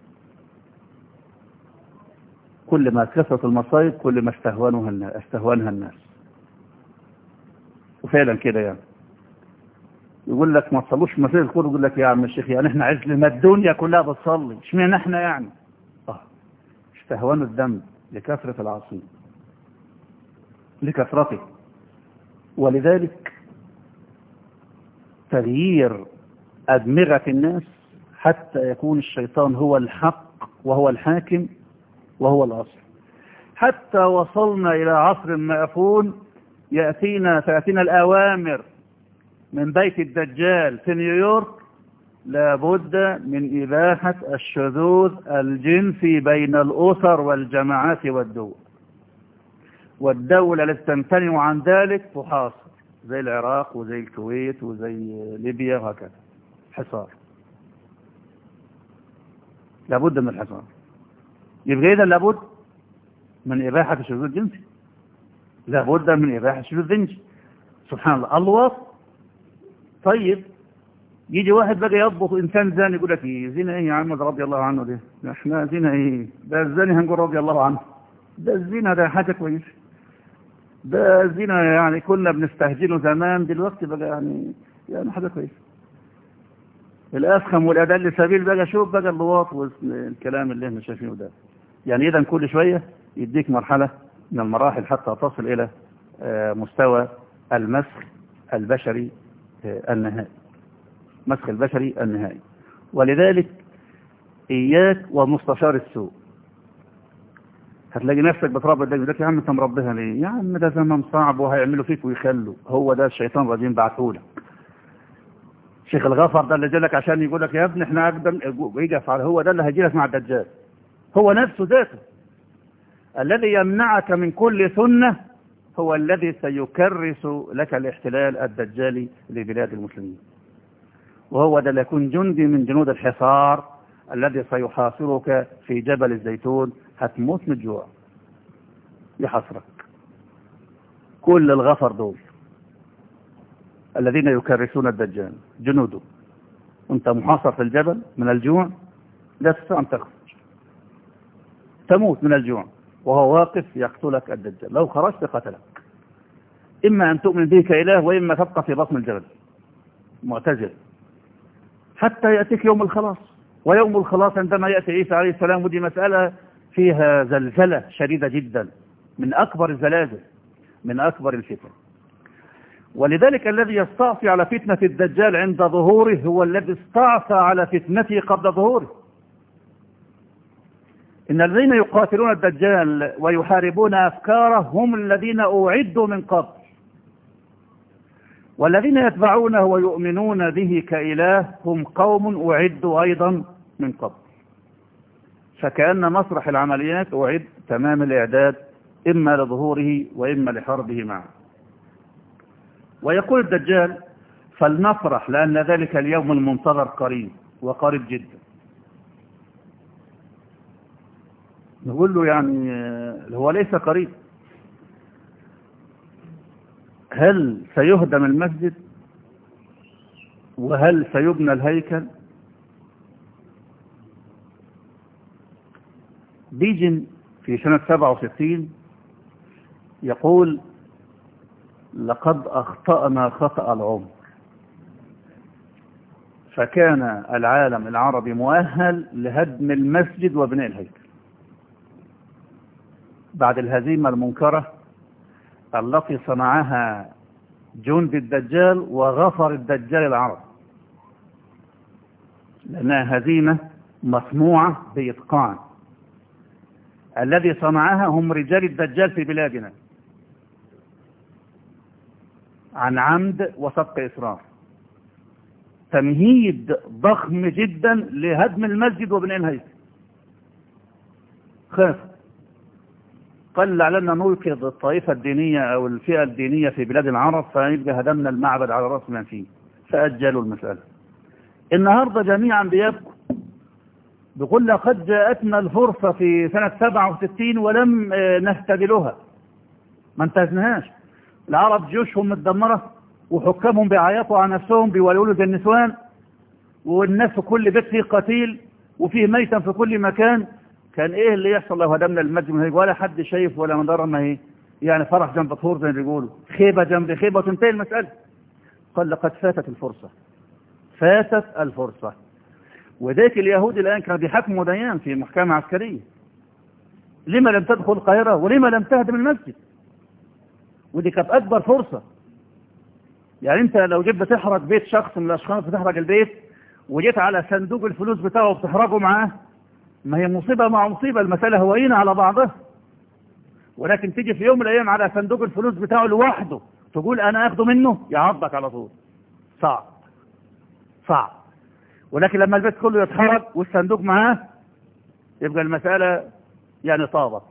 Speaker 1: كل ما كثرت المصائب كل ما استهونها الناس استهونها الناس وفعلا كده يعني يقول لك ما تصلوش في مسجد القدس يقول لك يا عم الشيخ يعني احنا عايز ما الدنيا كلها بتصلي اشمعنى احنا يعني اه استهوان الذنب لكثرة العاصين لكثرته ولذلك تغيير أدمغة الناس حتى يكون الشيطان هو الحق وهو الحاكم وهو الأصل حتى وصلنا إلى عصر مأفون يأتينا تأتينا الأوامر من بيت الدجال في نيويورك لابد من إباحة الشذوذ الجنسي بين الأسر والجماعات والدول والدولة التي تمتنع عن ذلك تحاصر زي العراق وزي الكويت وزي ليبيا وهكذا حصار لابد من الحصار يبقى إذا لابد من إباحة الشذوذ الجنسي لابد من إباحة الشذوذ الجنسي سبحان الله الوصف طيب يجي واحد بقى يضبط انسان زاني يقول لك ايه زنا ايه يا عم رضي الله عنه ده احنا زنا ايه ده الزاني هنقول رضي الله عنه ده الزنا ده حاجه كويسه ده الزنا يعني كنا بنستهجنه زمان دلوقتي بقى يعني يعني حاجه كويسه الاسخم والادل سبيل بقى شوف بقى اللواط والكلام اللي احنا شايفينه ده يعني اذا كل شويه يديك مرحله من المراحل حتى تصل الى مستوى المسخ البشري النهائي مسخ البشري النهائي ولذلك إياك ومستشار السوء هتلاقي نفسك بتربى ده يقول لك يا عم انت مربيها ليه؟ يا عم ده زمن صعب وهيعملوا فيك ويخلوا هو ده الشيطان الرجيم بعتهولك شيخ الغفر ده اللي جالك عشان يقول لك يا ابني احنا اقدم يجي يفعل هو ده اللي هيجي لك مع الدجال هو نفسه ذاته الذي يمنعك من كل سنه هو الذي سيكرس لك الاحتلال الدجالي لبلاد المسلمين وهو ده اللي يكون جندي من جنود الحصار الذي سيحاصرك في جبل الزيتون هتموت من الجوع يحصرك كل الغفر دول الذين يكرسون الدجال جنوده وانت محاصر في الجبل من الجوع لا تستطيع ان تخرج تموت من الجوع وهو واقف يقتلك الدجال لو خرجت قتلك إما أن تؤمن به كإله وإما تبقى في بطن الجبل معتزل حتى يأتيك يوم الخلاص ويوم الخلاص عندما يأتي عيسى عليه السلام ودي مسألة فيها زلزلة شديدة جدا من أكبر الزلازل من أكبر الفتن ولذلك الذي يستعصي على فتنة الدجال عند ظهوره هو الذي استعصى على فتنته قبل ظهوره إن الذين يقاتلون الدجال ويحاربون أفكاره هم الذين أعدوا من قبل والذين يتبعونه ويؤمنون به كإله هم قوم أعدوا أيضا من قبل فكأن مسرح العمليات أعد تمام الإعداد إما لظهوره وإما لحربه معه ويقول الدجال فلنفرح لأن ذلك اليوم المنتظر قريب وقريب جدا نقول له يعني هو ليس قريب هل سيهدم المسجد وهل سيبنى الهيكل بيجن في سنة 67 يقول لقد أخطأنا خطأ العمر فكان العالم العربي مؤهل لهدم المسجد وبناء الهيكل بعد الهزيمة المنكرة التي صنعها جند الدجال وغفر الدجال العرب لأنها هزيمة مصنوعة بإتقان الذي صنعها هم رجال الدجال في بلادنا عن عمد وسبق إسراف تمهيد ضخم جدا لهدم المسجد وبناء الهيكل خاف قل علينا نوقظ الطائفة الدينية أو الفئة الدينية في بلاد العرب فيبقى هدمنا المعبد على رأس من فيه فأجلوا المسألة النهاردة جميعا بيبكوا بيقول لقد جاءتنا الفرصة في سنة 67 ولم نستبلها ما انتهزناهاش العرب جيوشهم متدمرة وحكامهم بيعيطوا على نفسهم بيولولوا زي النسوان والناس في كل بيت فيه قتيل وفيه ميتا في كل مكان كان ايه اللي يحصل لو هدمنا المسجد من ولا حد شايف ولا مدار ما هي يعني فرح جنب طهور زي ما بيقولوا خيبة جنب خيبة وتنتهي المسألة قال لقد فاتت الفرصة فاتت الفرصة وذاك اليهود الآن كانوا بيحكموا ديان في محكمة عسكرية لما لم تدخل القاهرة ولما لم تهدم المسجد ودي كانت أكبر فرصة يعني أنت لو جيت بتحرق بيت شخص من الأشخاص بتحرق البيت وجيت على صندوق الفلوس بتاعه وبتحرقه معاه ما هي مصيبة مع مصيبة المسألة هوينة على بعضها ولكن تيجي في يوم من الأيام على صندوق الفلوس بتاعه لوحده تقول أنا أخده منه يعضك على طول صعب صعب ولكن لما البيت كله يتحرك والصندوق معاه يبقى المسألة يعني طابت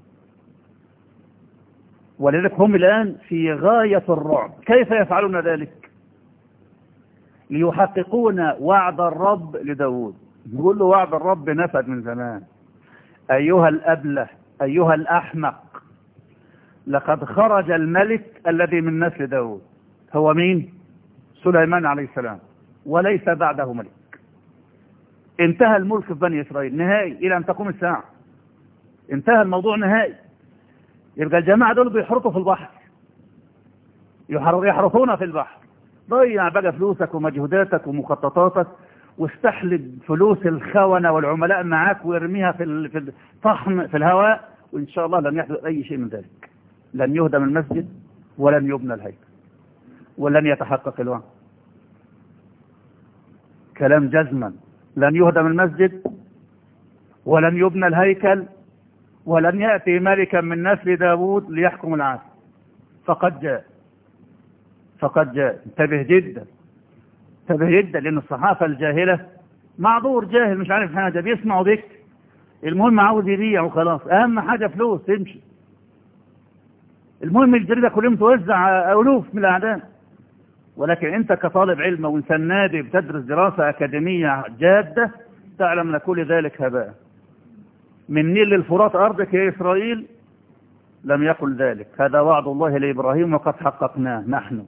Speaker 1: ولذلك هم الآن في غاية الرعب كيف يفعلون ذلك ليحققون وعد الرب لداود يقول له وعد الرب نفد من زمان أيها الأبله أيها الأحمق لقد خرج الملك الذي من نسل داود هو مين سليمان عليه السلام وليس بعده ملك انتهى الملك في بني إسرائيل نهائي إلى أن تقوم الساعة انتهى الموضوع نهائي يبقى الجماعة دول بيحرطوا في البحر يحرطون في البحر ضيع بقى فلوسك ومجهوداتك ومخططاتك واستحلب فلوس الخونة والعملاء معاك وارميها في في الطحن في الهواء وإن شاء الله لن يحدث أي شيء من ذلك لن يهدم المسجد ولن يبنى الهيكل ولن يتحقق الوعد كلام جزما لن يهدم المسجد ولن يبنى الهيكل ولن يأتي ملكا من نسل داود ليحكم العالم فقد جاء فقد جاء انتبه جدا انتبه جدا لأن الصحافة الجاهلة معذور جاهل مش عارف حاجة بيسمع وبيكتب المهم عاوز يبيع وخلاص أهم حاجة فلوس تمشي المهم الجريدة كل يوم توزع ألوف من الأعداء ولكن أنت كطالب علم وإنسان نادي بتدرس دراسة أكاديمية جادة تعلم أن كل ذلك هباء من نيل للفرات أرضك يا إسرائيل لم يقل ذلك هذا وعد الله لإبراهيم وقد حققناه نحن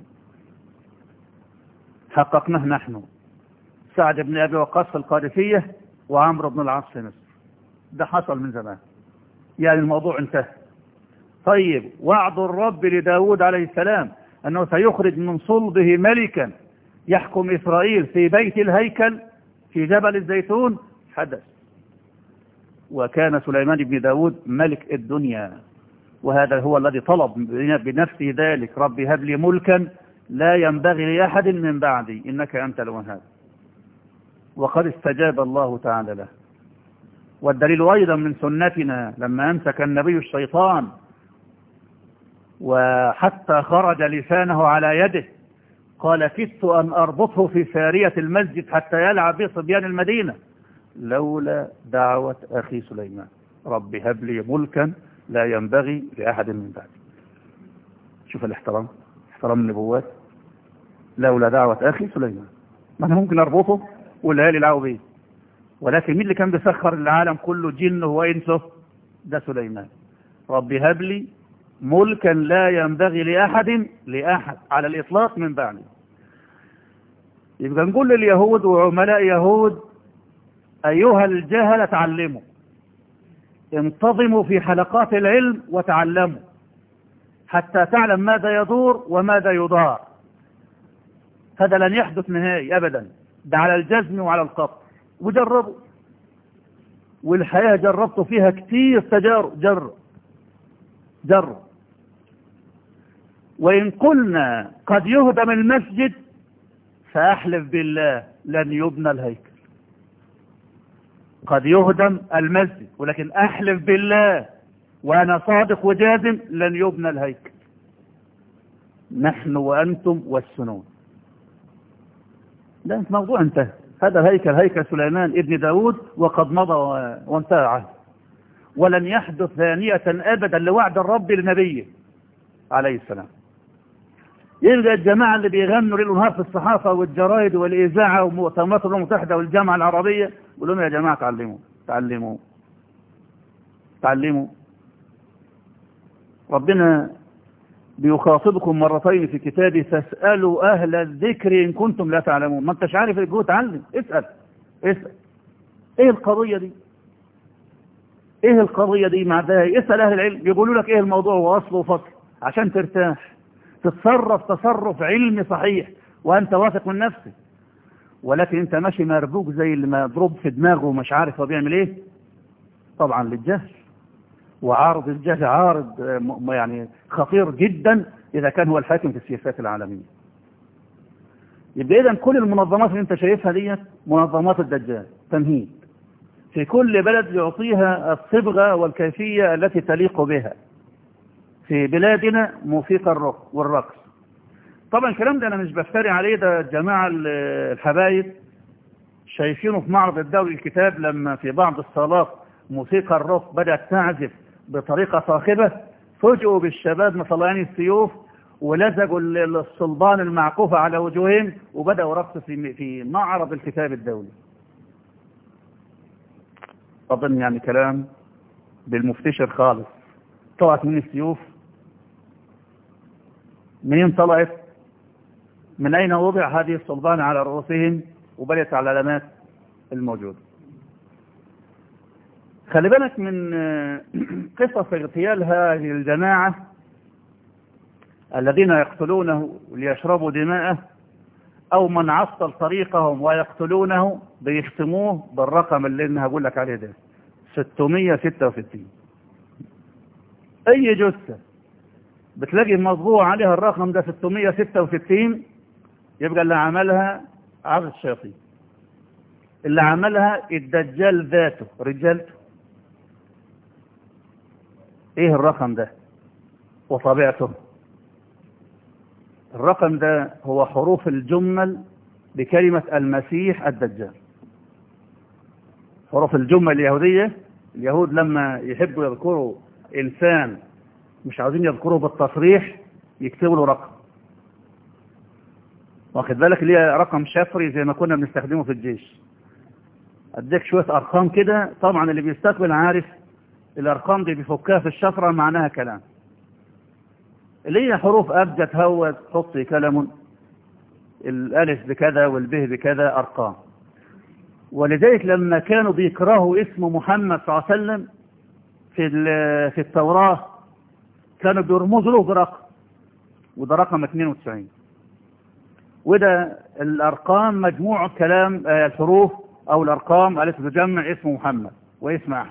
Speaker 1: حققناه نحن سعد بن أبي وقاص في القادسية وعمرو بن العاص في مصر ده حصل من زمان يعني الموضوع انتهى طيب وعد الرب لداود عليه السلام أنه سيخرج من صلبه ملكا يحكم إسرائيل في بيت الهيكل في جبل الزيتون حدث وكان سليمان بن داود ملك الدنيا وهذا هو الذي طلب بنفسه ذلك ربي هب لي ملكا لا ينبغي لأحد من بعدي إنك أنت الوهاب وقد استجاب الله تعالى له والدليل أيضا من سنتنا لما أمسك النبي الشيطان وحتى خرج لسانه على يده قال كدت أن أربطه في سارية المسجد حتى يلعب به صبيان المدينة لولا دعوة أخي سليمان رب هب لي ملكا لا ينبغي لأحد من بعدي شوف الاحترام احترام النبوات لولا دعوة أخي سليمان ما أنا ممكن أربطه والليالي يلعبوا بيه ولكن مين اللي كان بيسخر العالم كله جنه وإنسه ده سليمان رب هب لي ملكا لا ينبغي لأحد لأحد على الإطلاق من بعده يبقى نقول لليهود وعملاء يهود أيها الجهلة تعلموا انتظموا في حلقات العلم وتعلموا حتى تعلم ماذا يدور وماذا يضار هذا لن يحدث نهائي أبدا ده على الجزم وعلى القطع وجربوا والحياة جربت فيها كتير تجارب جرب جرب وإن قلنا قد يهدم المسجد فأحلف بالله لن يبنى الهيكل قد يهدم المسجد ولكن أحلف بالله وأنا صادق وجازم لن يبنى الهيكل نحن وأنتم والسنون ده موضوع انتهى هذا الهيكل هيكل سليمان ابن داود وقد مضى وانتهى عهد ولن يحدث ثانية أبدا لوعد الرب لنبيه عليه السلام يلقى الجماعة اللي بيغنوا ليل ونهار في الصحافة والجرايد والإذاعة ومؤتمرات الأمم المتحدة والجامعة العربية يقول لهم يا جماعة تعلموا تعلموا تعلموا ربنا بيخاطبكم مرتين في كتابه فاسألوا أهل الذكر إن كنتم لا تعلمون ما انتش عارف الجو تعلم اسأل اسأل ايه القضية دي ايه القضية دي مع ده اسأل أهل العلم يقولوا لك ايه الموضوع وأصله وفصل عشان ترتاح تتصرف تصرف علمي صحيح وانت واثق من نفسك ولكن انت ماشي مربوك زي اللي مضروب في دماغه ومش عارف هو بيعمل ايه طبعا للجهل وعارض الجهل عارض يعني خطير جدا اذا كان هو الحاكم في السياسات العالميه يبقى اذا كل المنظمات اللي انت شايفها ديت منظمات الدجال تمهيد في كل بلد يعطيها الصبغه والكيفيه التي تليق بها في بلادنا موسيقى الرق والرقص طبعا الكلام ده انا مش بفتري عليه ده الجماعه الحبايب شايفينه في معرض الدولي الكتاب لما في بعض الصالات موسيقى الروك بدات تعزف بطريقه صاخبه فوجئوا بالشباب مطلعين السيوف ولزجوا الصلبان المعكوفه على وجوههم وبداوا رقص في في معرض الكتاب الدولي اظن يعني كلام بالمفتشر خالص طلعت من السيوف منين طلعت من أين وضع هذه الصلبان على رؤوسهم وبدأت على العلامات الموجودة خلي بالك من قصص اغتيال هذه الجماعة الذين يقتلونه ليشربوا دماءه أو من عطل طريقهم ويقتلونه بيختموه بالرقم اللي أنا هقول لك عليه ده 666 أي جثة بتلاقي مطبوع عليها الرقم ده 666 يبقى اللي عملها عبد الشياطين اللي عملها الدجال ذاته رجالته ايه الرقم ده وطبيعته الرقم ده هو حروف الجمل بكلمة المسيح الدجال حروف الجمل اليهودية اليهود لما يحبوا يذكروا إنسان مش عاوزين يذكروه بالتصريح يكتبوا له رقم واخد بالك اللي هي رقم شفري زي ما كنا بنستخدمه في الجيش اديك شوية ارقام كده طبعا اللي بيستقبل عارف الارقام دي بيفكها في الشفرة معناها كلام اللي هي حروف ابجد هوت حطي كلام الالف بكذا والبه بكذا ارقام ولذلك لما كانوا بيكرهوا اسم محمد صلى الله عليه وسلم في في التوراة كانوا بيرمزوا له برقم وده رقم 92 وده الأرقام مجموع كلام الحروف أو الأرقام التي تجمع اسم محمد واسم أحمد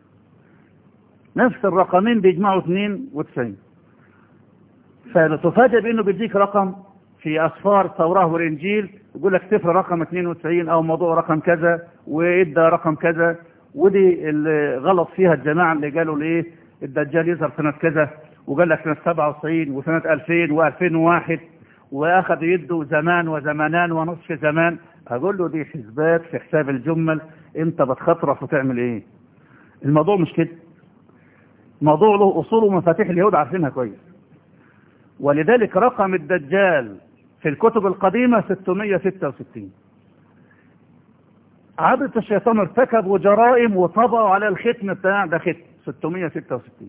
Speaker 1: نفس الرقمين بيجمعوا 92 فتفاجئ بأنه بيديك رقم في أصفار التوراة والإنجيل يقول لك صفر رقم 92 أو موضوع رقم كذا وإدى رقم كذا ودي اللي غلط فيها الجماعة اللي قالوا ليه الدجال يظهر سنة كذا وقال لك سنة 97 وسنة 2000 و2001 واخذ يده زمان وزمانان ونصف زمان اقول له دي حسبات في حساب الجمل انت بتخطرف وتعمل ايه الموضوع مش كده موضوع له اصول ومفاتيح اليهود عارفينها كويس ولذلك رقم الدجال في الكتب القديمة 666 عبدة الشيطان ارتكبوا جرائم وطبعوا على الختم بتاع ده ختم 666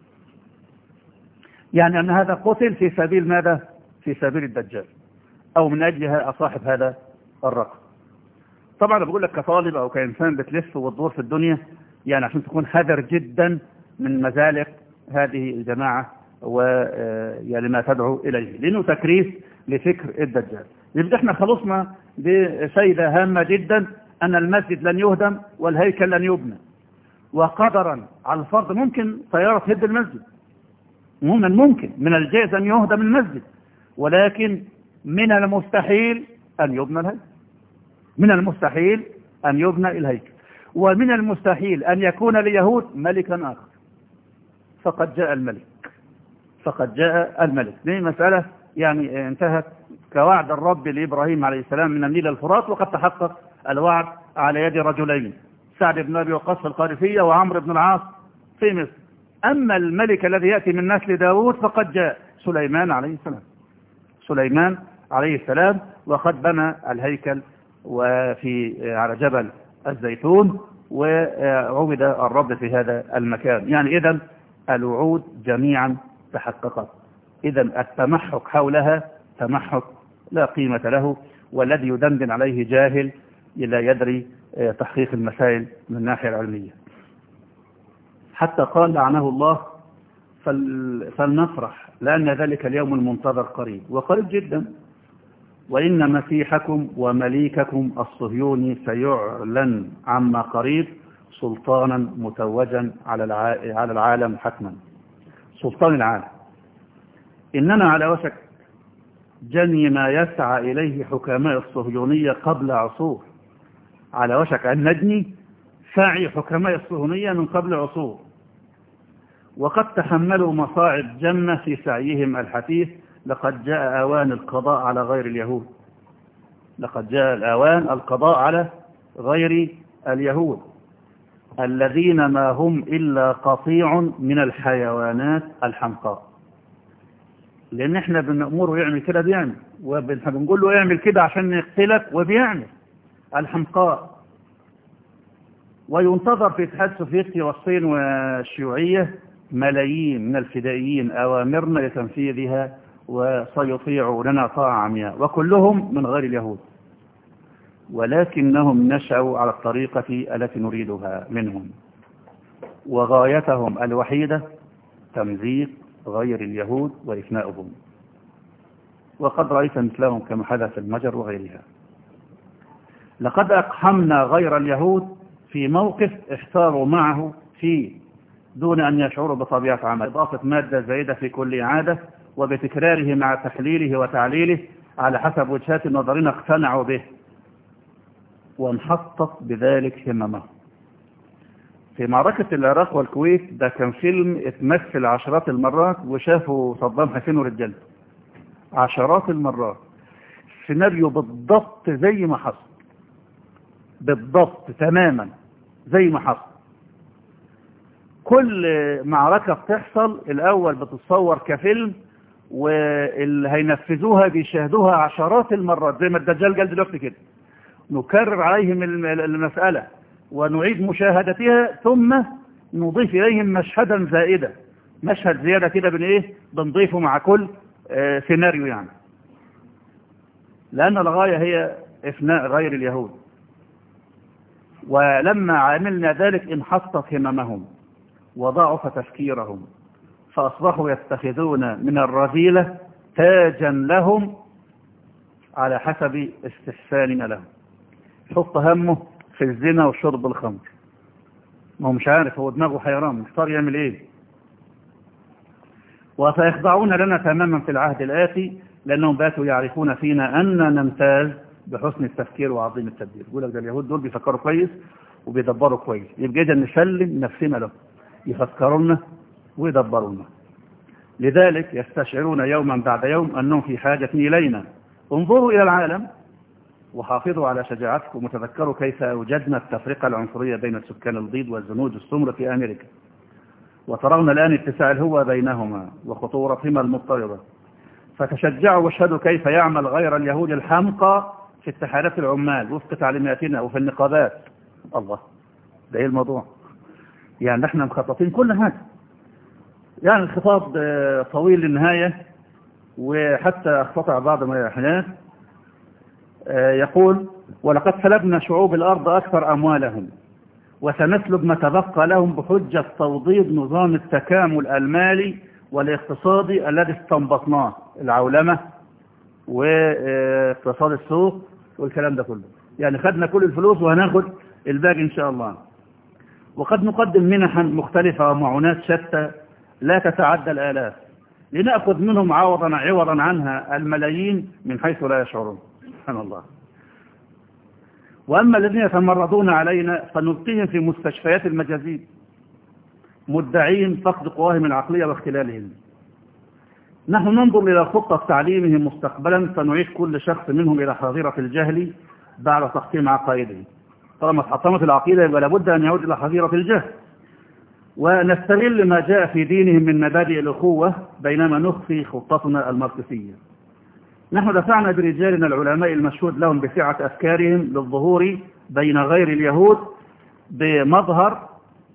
Speaker 1: يعني أن هذا قتل في سبيل ماذا في سبيل الدجال أو من أجل صاحب هذا الرقم طبعا أنا بقول لك كطالب أو كإنسان بتلف وتدور في الدنيا يعني عشان تكون حذر جدا من مزالق هذه الجماعة ويعني ما تدعو إليه لأنه تكريس لفكر الدجال يبقى احنا خلصنا بفايدة هامة جدا أن المسجد لن يهدم والهيكل لن يبنى وقدرا على الفرض ممكن طيارة تهد المسجد من ممكن من الجائز أن يهدم المسجد ولكن من المستحيل أن يبنى الهيكل من المستحيل أن يبنى الهيكل ومن المستحيل أن يكون ليهود ملكا آخر فقد جاء الملك فقد جاء الملك دي مسألة يعني انتهت كوعد الرب لإبراهيم عليه السلام من النيل الفرات وقد تحقق الوعد على يد رجلين سعد بن أبي وقاص في القارفية وعمرو بن العاص في مصر أما الملك الذي يأتي من نسل داود فقد جاء سليمان عليه السلام سليمان عليه السلام وقد بنى الهيكل وفي على جبل الزيتون وعبد الرب في هذا المكان يعني إذا الوعود جميعا تحققت إذا التمحك حولها تمحك لا قيمة له والذي يدندن عليه جاهل لا يدري تحقيق المسائل من الناحية العلمية حتى قال لعنه الله فل... فلنفرح لأن ذلك اليوم المنتظر قريب وقريب جدا وإن مسيحكم ومليككم الصهيوني سيعلن عما قريب سلطانا متوجا على على العالم حتما سلطان العالم إننا على وشك جني ما يسعى إليه حكماء الصهيونية قبل عصور على وشك أن نجني سعي حكماء الصهيونية من قبل عصور وقد تحملوا مصاعب جنة في سعيهم الحثيث لقد جاء أوان القضاء على غير اليهود لقد جاء الأوان القضاء على غير اليهود الذين ما هم إلا قطيع من الحيوانات الحمقاء لأن احنا بنأمره يعمل كده بيعمل وبنقول له يعمل كده عشان يقتلك وبيعمل الحمقاء وينتظر في الاتحاد السوفيتي والصين والشيوعية ملايين من الفدائيين أوامرنا لتنفيذها وسيطيعوا لنا طاعة عمياء وكلهم من غير اليهود ولكنهم نشأوا على الطريقة التي نريدها منهم وغايتهم الوحيدة تمزيق غير اليهود وإفناؤهم وقد رأيت مثلهم كما حدث في المجر وغيرها لقد أقحمنا غير اليهود في موقف احتاروا معه فيه دون أن يشعروا بطبيعة عمل إضافة مادة زائدة في كل إعادة وبتكراره مع تحليله وتعليله على حسب وجهات نظرنا اقتنعوا به وانحطت بذلك هممه في معركة العراق والكويت ده كان فيلم اتمثل عشرات المرات وشافوا صدام حسين ورجالته عشرات المرات سيناريو بالضبط زي ما حصل بالضبط تماما زي ما حصل كل معركة بتحصل الأول بتتصور كفيلم واللي هينفذوها بيشاهدوها عشرات المرات زي ما الدجال قال دلوقتي كده نكرر عليهم المسألة ونعيد مشاهدتها ثم نضيف إليهم مشهدا زائدا مشهد زيادة كده بن إيه بنضيفه مع كل آه سيناريو يعني لأن الغاية هي إفناء غير اليهود ولما عملنا ذلك انحطت هممهم وضعف تفكيرهم فأصبحوا يتخذون من الرذيلة تاجا لهم على حسب استحساننا لهم حط همه في الزنا وشرب الخمر ما هو مش عارف هو دماغه حيران محتار يعمل ايه وسيخضعون لنا تماما في العهد الآتي لأنهم باتوا يعرفون فينا أن نمتاز بحسن التفكير وعظيم التدبير يقول لك ده اليهود دول بيفكروا كويس وبيدبروا كويس يبقى إذا نسلم نفسنا له يفكروا لنا ويدبروا لنا لذلك يستشعرون يوما بعد يوم أنهم في حاجة إلينا انظروا إلى العالم وحافظوا على شجاعتكم وتذكروا كيف أوجدنا التفرقة العنصرية بين السكان البيض والزنوج السمر في أمريكا وترون الآن اتساع الهوى بينهما وخطورتهما المضطردة فتشجعوا واشهدوا كيف يعمل غير اليهود الحمقى في اتحادات العمال وفق تعليماتنا وفي النقابات الله ده ايه الموضوع يعني احنا مخططين كل حاجة يعني الخطاب طويل للنهاية وحتى اختطع بعض من الأحيان يقول ولقد سلبنا شعوب الأرض أكثر أموالهم وسنسلب ما تبقى لهم بحجة توضيب نظام التكامل المالي والاقتصادي الذي استنبطناه العولمة واقتصاد السوق والكلام ده كله يعني خدنا كل الفلوس وهناخد الباقي إن شاء الله وقد نقدم منحا مختلفة ومعونات شتى لا تتعدى الآلاف لنأخذ منهم عوضا عوضا عنها الملايين من حيث لا يشعرون سبحان الله وأما الذين يتمردون علينا فنلقيهم في مستشفيات المجازين مدعين فقد قواهم العقلية واختلالهم نحن ننظر إلى خطة تعليمهم مستقبلا فنعيد كل شخص منهم إلى حظيرة الجهل بعد تحطيم عقائده طالما تحطمت العقيدة يبقى لابد أن يعود إلى حظيرة الجهل ونستغل ما جاء في دينهم من مبادئ الأخوة بينما نخفي خطتنا الماركسية نحن دفعنا برجالنا العلماء المشهود لهم بسعة أفكارهم للظهور بين غير اليهود بمظهر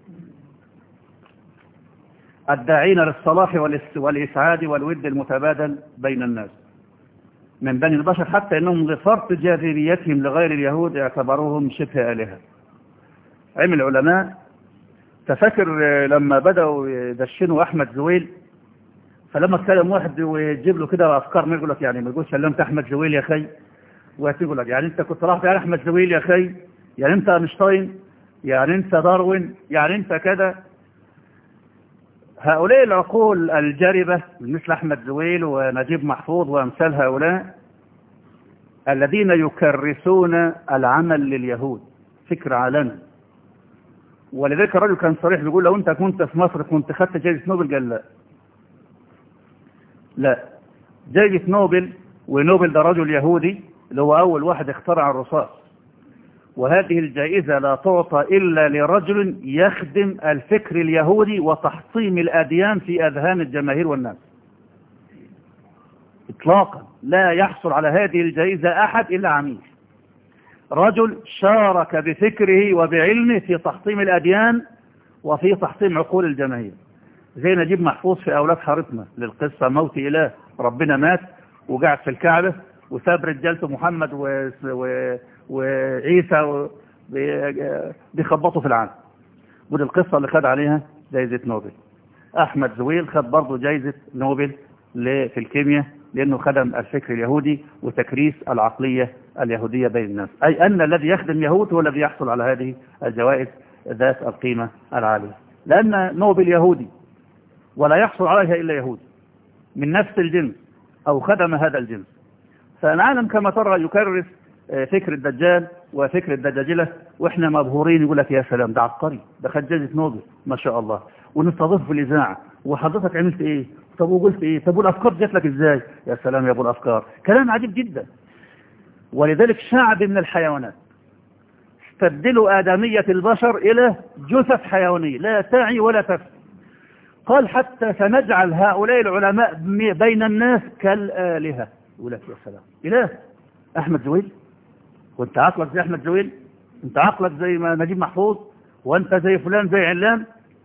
Speaker 1: الداعين للصلاح والإسعاد والود المتبادل بين الناس من بني البشر حتى أنهم لفرط جاذبيتهم لغير اليهود اعتبروهم شبه آلهة علم العلماء تفكر لما بدأوا يدشنوا أحمد زويل فلما تكلم واحد ويجيب له كده افكار ما يقول لك يعني ما يقولش سلمت احمد زويل يا اخي ويقول لك يعني انت كنت راح على احمد زويل يا اخي يعني انت اينشتاين يعني انت داروين يعني انت كذا هؤلاء العقول الجاربة مثل أحمد زويل ونجيب محفوظ وأمثال هؤلاء الذين يكرسون العمل لليهود فكر عالمي ولذلك الرجل كان صريح بيقول لو انت كنت في مصر كنت خدت جائزة نوبل قال لا لا جائزة نوبل ونوبل ده رجل يهودي اللي هو أول واحد اخترع الرصاص وهذه الجائزة لا تعطى إلا لرجل يخدم الفكر اليهودي وتحطيم الأديان في أذهان الجماهير والناس إطلاقا لا يحصل على هذه الجائزة أحد إلا عميل رجل شارك بفكره وبعلمه في تحطيم الأديان وفي تحطيم عقول الجماهير زي نجيب محفوظ في أولاد حارتنا للقصة موت إله ربنا مات وقعد في الكعبة وساب رجالته محمد و... و... وعيسى و... بيخبطوا في العالم ودي القصة اللي خد عليها جايزة نوبل أحمد زويل خد برضه جايزة نوبل في الكيمياء لأنه خدم الفكر اليهودي وتكريس العقلية اليهودية بين الناس أي أن الذي يخدم يهود هو الذي يحصل على هذه الجوائز ذات القيمة العالية لأن نوبل يهودي ولا يحصل عليها إلا يهودي من نفس الجنس أو خدم هذا الجنس فالعالم كما ترى يكرس فكر الدجال وفكر الدجاجلة واحنا مبهورين يقول لك يا سلام ده عبقري ده خد جائزة نوبل ما شاء الله ونستضيفه في الإذاعة وحضرتك عملت ايه طب وقلت ايه طب والافكار جات لك ازاي يا سلام يا ابو الافكار كلام عجيب جدا ولذلك شعب من الحيوانات استبدلوا آدمية البشر إلى جثث حيوانية لا تعي ولا تفهم قال حتى سنجعل هؤلاء العلماء بين الناس كالآلهة يقول لك يا سلام إله أحمد زويل وانت عقلك زي أحمد زويل انت عقلك زي ما نجيب محفوظ وانت زي فلان زي علان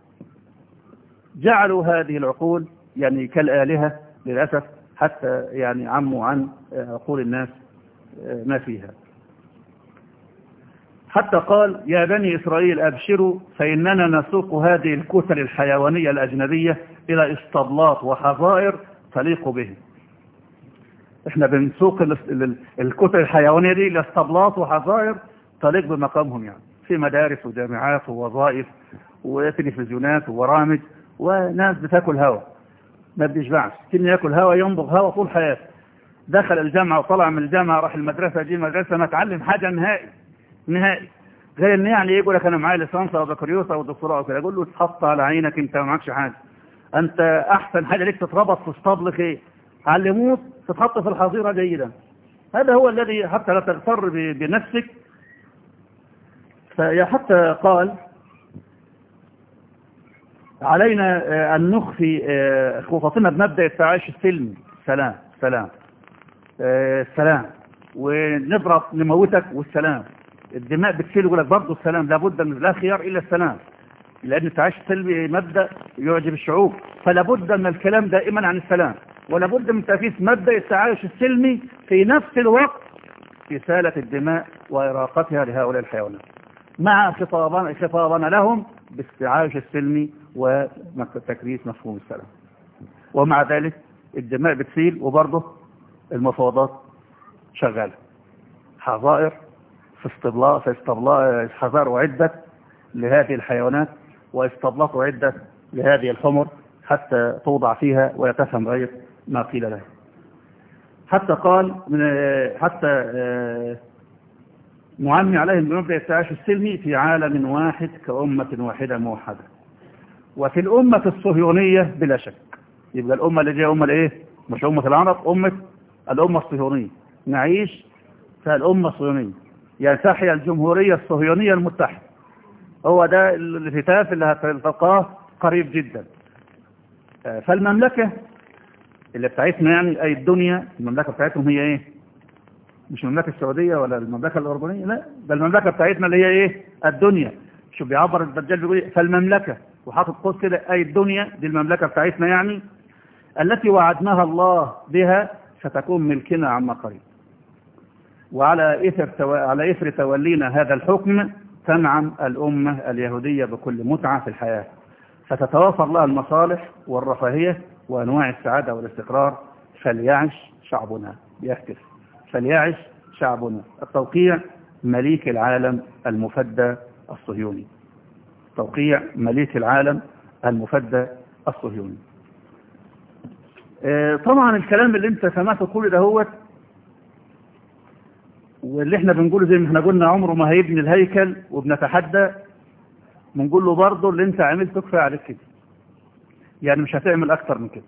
Speaker 1: جعلوا هذه العقول يعني كالآلهة للأسف حتى يعني عموا عن عقول الناس ما فيها حتى قال يا بني إسرائيل أبشروا فإننا نسوق هذه الكتل الحيوانية الأجنبية إلى اسطبلات وحظائر تليق بهم احنا بنسوق الكتل الحيوانية دي إلى اسطبلات وحظائر تليق بمقامهم يعني في مدارس وجامعات ووظائف وتلفزيونات وبرامج وناس بتاكل هوا ما بيشبعش كل ياكل هوا ينبغ هوا طول حياته دخل الجامعة وطلع من الجامعة راح المدرسة دي المدرسة ما تعلم حاجة نهائي نهائي غير ان يعني يقول لك انا معايا ليسانس او بكالوريوس او دكتوراه وكده اقول له تحط على عينك انت ما معكش حاجه انت احسن حاجه ليك تتربط في اسطبلك ايه علموك تتحط في الحظيره جيدا هذا هو الذي حتى لا تغتر بنفسك حتى قال علينا أن نخفي خوفتنا بمبدأ التعايش السلمي سلام سلام السلام ونضرب نموتك والسلام الدماء بتسيل يقول لك برضه السلام لابد من لا خيار إلا السلام لأن التعايش السلمي مبدأ يعجب الشعوب فلا بد من الكلام دائما عن السلام ولا بد من تأسيس مبدأ التعايش السلمي في نفس الوقت إسالة الدماء وإراقتها لهؤلاء الحيوانات مع خطابنا خطابنا لهم بالتعايش السلمي وتكريس مفهوم السلام ومع ذلك الدماء بتسيل وبرضه المفاوضات شغالة حظائر في استبلاء في استبلاء حظائر أعدت لهذه الحيوانات واستبلاط أعدت لهذه الحمر حتى توضع فيها ويتفهم غير ما قيل له حتى قال من حتى نعمي عليهم بمبدأ التعايش السلمي في عالم واحد كأمة واحدة موحدة وفي الأمة الصهيونية بلا شك يبقى الأمة اللي جايه أمة الإيه مش أمة العرب أمة الأمة الصهيونية نعيش في الأمة الصهيونية يعني تحيا الجمهورية الصهيونية المتحدة هو ده الهتاف اللي هتلقاه قريب جدا فالمملكة اللي بتاعتنا يعني أي الدنيا المملكة بتاعتهم هي إيه مش المملكة السعودية ولا المملكة الأردنية لا ده المملكة بتاعتنا اللي هي إيه الدنيا شو بيعبر الدجال بيقول إيه فالمملكة وحاطط قوس كده أي الدنيا دي المملكة بتاعتنا يعني التي وعدناها الله بها ستكون ملكنا عما قريب وعلى إثر تو... على إثر تولينا هذا الحكم تنعم الأمة اليهودية بكل متعة في الحياة فتتوافر لها المصالح والرفاهية وأنواع السعادة والاستقرار فليعش شعبنا بيهتف فليعش شعبنا التوقيع مليك العالم المفدى الصهيوني توقيع مليك العالم المفدى الصهيوني آه، طبعا الكلام اللي انت سمعته كل ده هو واللي احنا بنقوله زي ما احنا قلنا عمره ما هيبني الهيكل وبنتحدى بنقول له برضه اللي انت عملته كفايه عليك كده يعني مش هتعمل اكتر من كده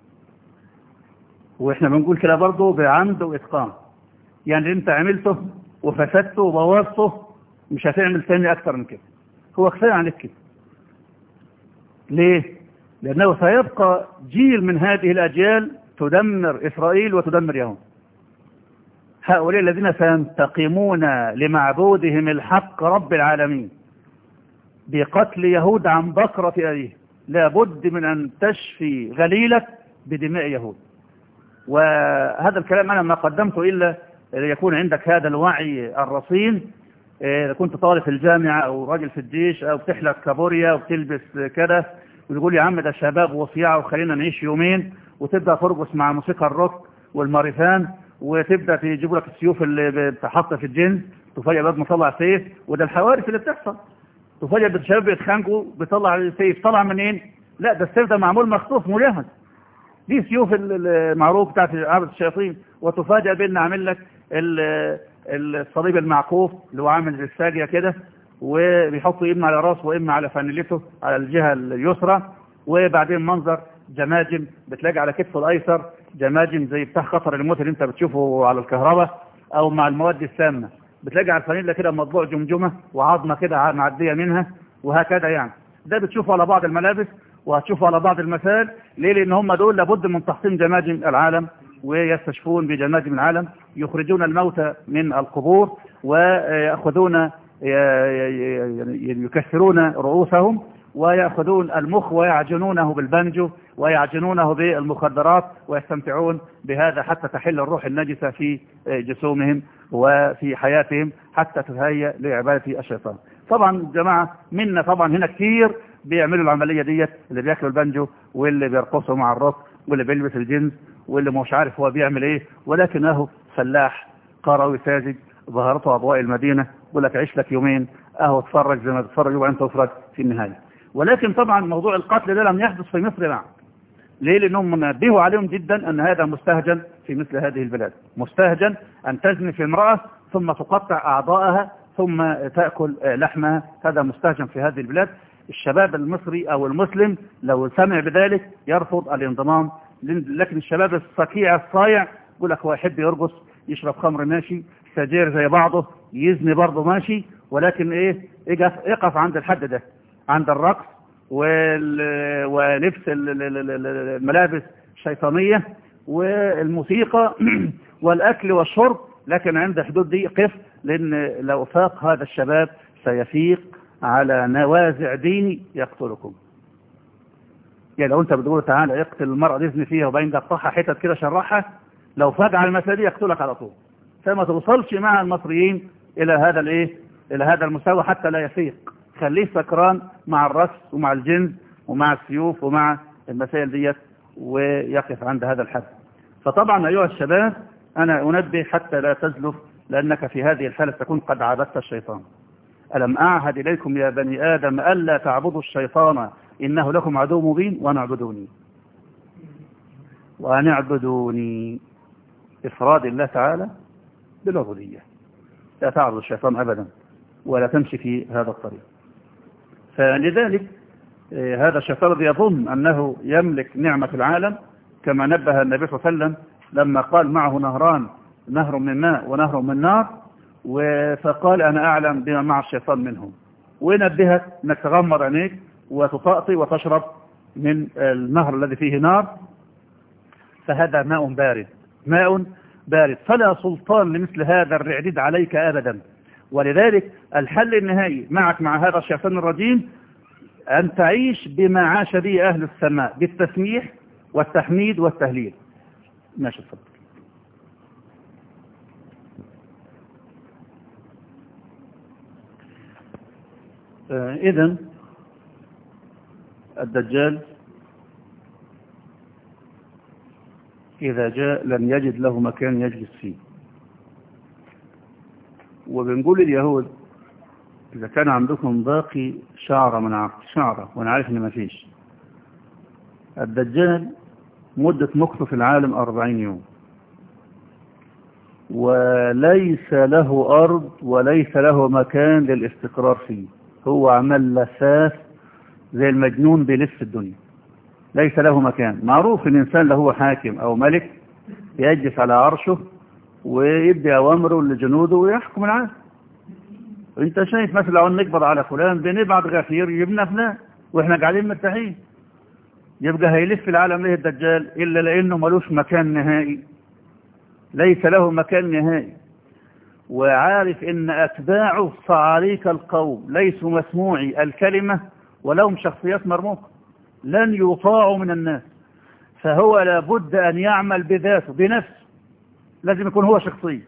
Speaker 1: واحنا بنقول كده برضه بعمد واتقان يعني اللي انت عملته وفسدته وبوظته مش هتعمل تاني اكتر من كده هو كفايه عليك كده ليه لانه سيبقى جيل من هذه الاجيال تدمر اسرائيل وتدمر يهود هؤلاء الذين سينتقمون لمعبودهم الحق رب العالمين بقتل يهود عن بكرة أبيه لابد من أن تشفي غليلك بدماء يهود وهذا الكلام أنا ما قدمته إلا ليكون عندك هذا الوعي الرصين إذا كنت طالب في الجامعة أو راجل في الجيش أو بتحلق كابوريا وبتلبس كده وتقول يا عم ده شباب وصياعة وخلينا نعيش يومين وتبدأ ترقص مع موسيقى الروك والماريفان وتبدأ تجيبوا لك السيوف اللي بتحط في الجن تفاجئ بعد ما طلع سيف وده الحوادث اللي بتحصل تفاجئ بالشباب بيتخانقوا بيطلع السيف طلع منين؟ لا ده السيف ده معمول مخطوف مجهز دي سيوف المعروف بتاعت عبد الشياطين وتفاجئ بان عامل لك الصليب المعكوف اللي هو عامل الساجيه كده وبيحطوا اما على راسه واما على فانيلته على الجهه اليسرى وبعدين منظر جماجم بتلاقي على كتفه الايسر جماجم زي بتاع خطر الموت اللي انت بتشوفه على الكهرباء او مع المواد السامه بتلاقي على الفانيلا كده مطبوع جمجمه وعظمه كده معديه منها وهكذا يعني ده بتشوفه على بعض الملابس وهتشوفه على بعض المثال ليه لان هم دول لابد من تحطيم جماجم العالم ويستشفون بجماجم العالم يخرجون الموتى من القبور ويأخذون يكسرون رؤوسهم ويأخذون المخ ويعجنونه بالبنجو ويعجنونه بالمخدرات ويستمتعون بهذا حتى تحل الروح النجسة في جسومهم وفي حياتهم حتى تتهيأ لعبادة الشيطان طبعا جماعة منا طبعا هنا كتير بيعملوا العملية ديت اللي بياكلوا البنجو واللي بيرقصوا مع الروك واللي بيلبس الجنس واللي مش عارف هو بيعمل ايه ولكنه فلاح قروي ساذج ظهرته اضواء المدينة يقول لك عيش لك يومين اهو اتفرج زي ما تتفرج وبعدين تفرج في النهاية ولكن طبعا موضوع القتل ده لم يحدث في مصر بعد ليه لانهم منبهوا عليهم جدا ان هذا مستهجن في مثل هذه البلاد مستهجن ان تزني في امرأة ثم تقطع اعضائها ثم تأكل لحمها هذا مستهجن في هذه البلاد الشباب المصري او المسلم لو سمع بذلك يرفض الانضمام لكن الشباب الصكيع الصايع يقول لك هو يحب يرقص يشرب خمر ماشي سجير زي بعضه يزني برضه ماشي ولكن ايه اقف عند الحد ده عند الرقص ولبس الملابس الشيطانية والموسيقى والأكل والشرب لكن عند حدود دي قف لأن لو فاق هذا الشباب سيفيق على نوازع ديني يقتلكم يعني لو انت بتقول تعالى اقتل المرأة تزني فيها وبين قطعها حتت كده شرحها لو فاق على المسألة دي يقتلك على طول فما توصلش مع المصريين الى هذا الايه الى هذا المستوى حتى لا يفيق خليه سكران مع الرقص ومع الجنس ومع السيوف ومع المسائل ديت ويقف عند هذا الحد فطبعا أيها الشباب أنا أنبه حتى لا تزلف لأنك في هذه الحالة تكون قد عبدت الشيطان ألم أعهد إليكم يا بني آدم ألا تعبدوا الشيطان إنه لكم عدو مبين وأن اعبدوني وأن اعبدوني إفراد الله تعالى بالعبودية لا تعبد الشيطان أبدا ولا تمشي في هذا الطريق فلذلك هذا الشيطان الذي يظن أنه يملك نعمة العالم كما نبه النبي صلى الله عليه وسلم لما قال معه نهران نهر من ماء ونهر من نار فقال أنا أعلم بما مع الشيطان منهم ونبهك أنك تغمض عينيك وتطأطي وتشرب من النهر الذي فيه نار فهذا ماء بارد ماء بارد فلا سلطان لمثل هذا الرعديد عليك أبدا ولذلك الحل النهائي معك مع هذا الشيطان الرجيم أن تعيش بما عاش به أهل السماء بالتسميح والتحميد والتهليل ماشي اتفضل إذا الدجال إذا جاء لم يجد له مكان يجلس فيه وبنقول اليهود إذا كان عندكم باقي شعرة من عقل شعرة وأنا عارف إن ما فيش الدجال مدة مكثه في العالم أربعين يوم وليس له أرض وليس له مكان للاستقرار فيه هو عمل لفاف زي المجنون بيلف الدنيا ليس له مكان معروف ان الانسان له هو حاكم او ملك يجلس على عرشه ويدي اوامره لجنوده ويحكم العالم انت شايف مثلا لو نقبض على فلان بنبعت غفير يجيبنا فلان واحنا قاعدين مرتاحين يبقى هيلف العالم ليه الدجال الا لانه ملوش مكان نهائي ليس له مكان نهائي وعارف ان اتباعه صعاليك القوم ليسوا مسموعي الكلمة ولهم شخصيات مرموقة لن يطاعوا من الناس فهو لابد ان يعمل بذاته بنفسه لازم يكون هو شخصية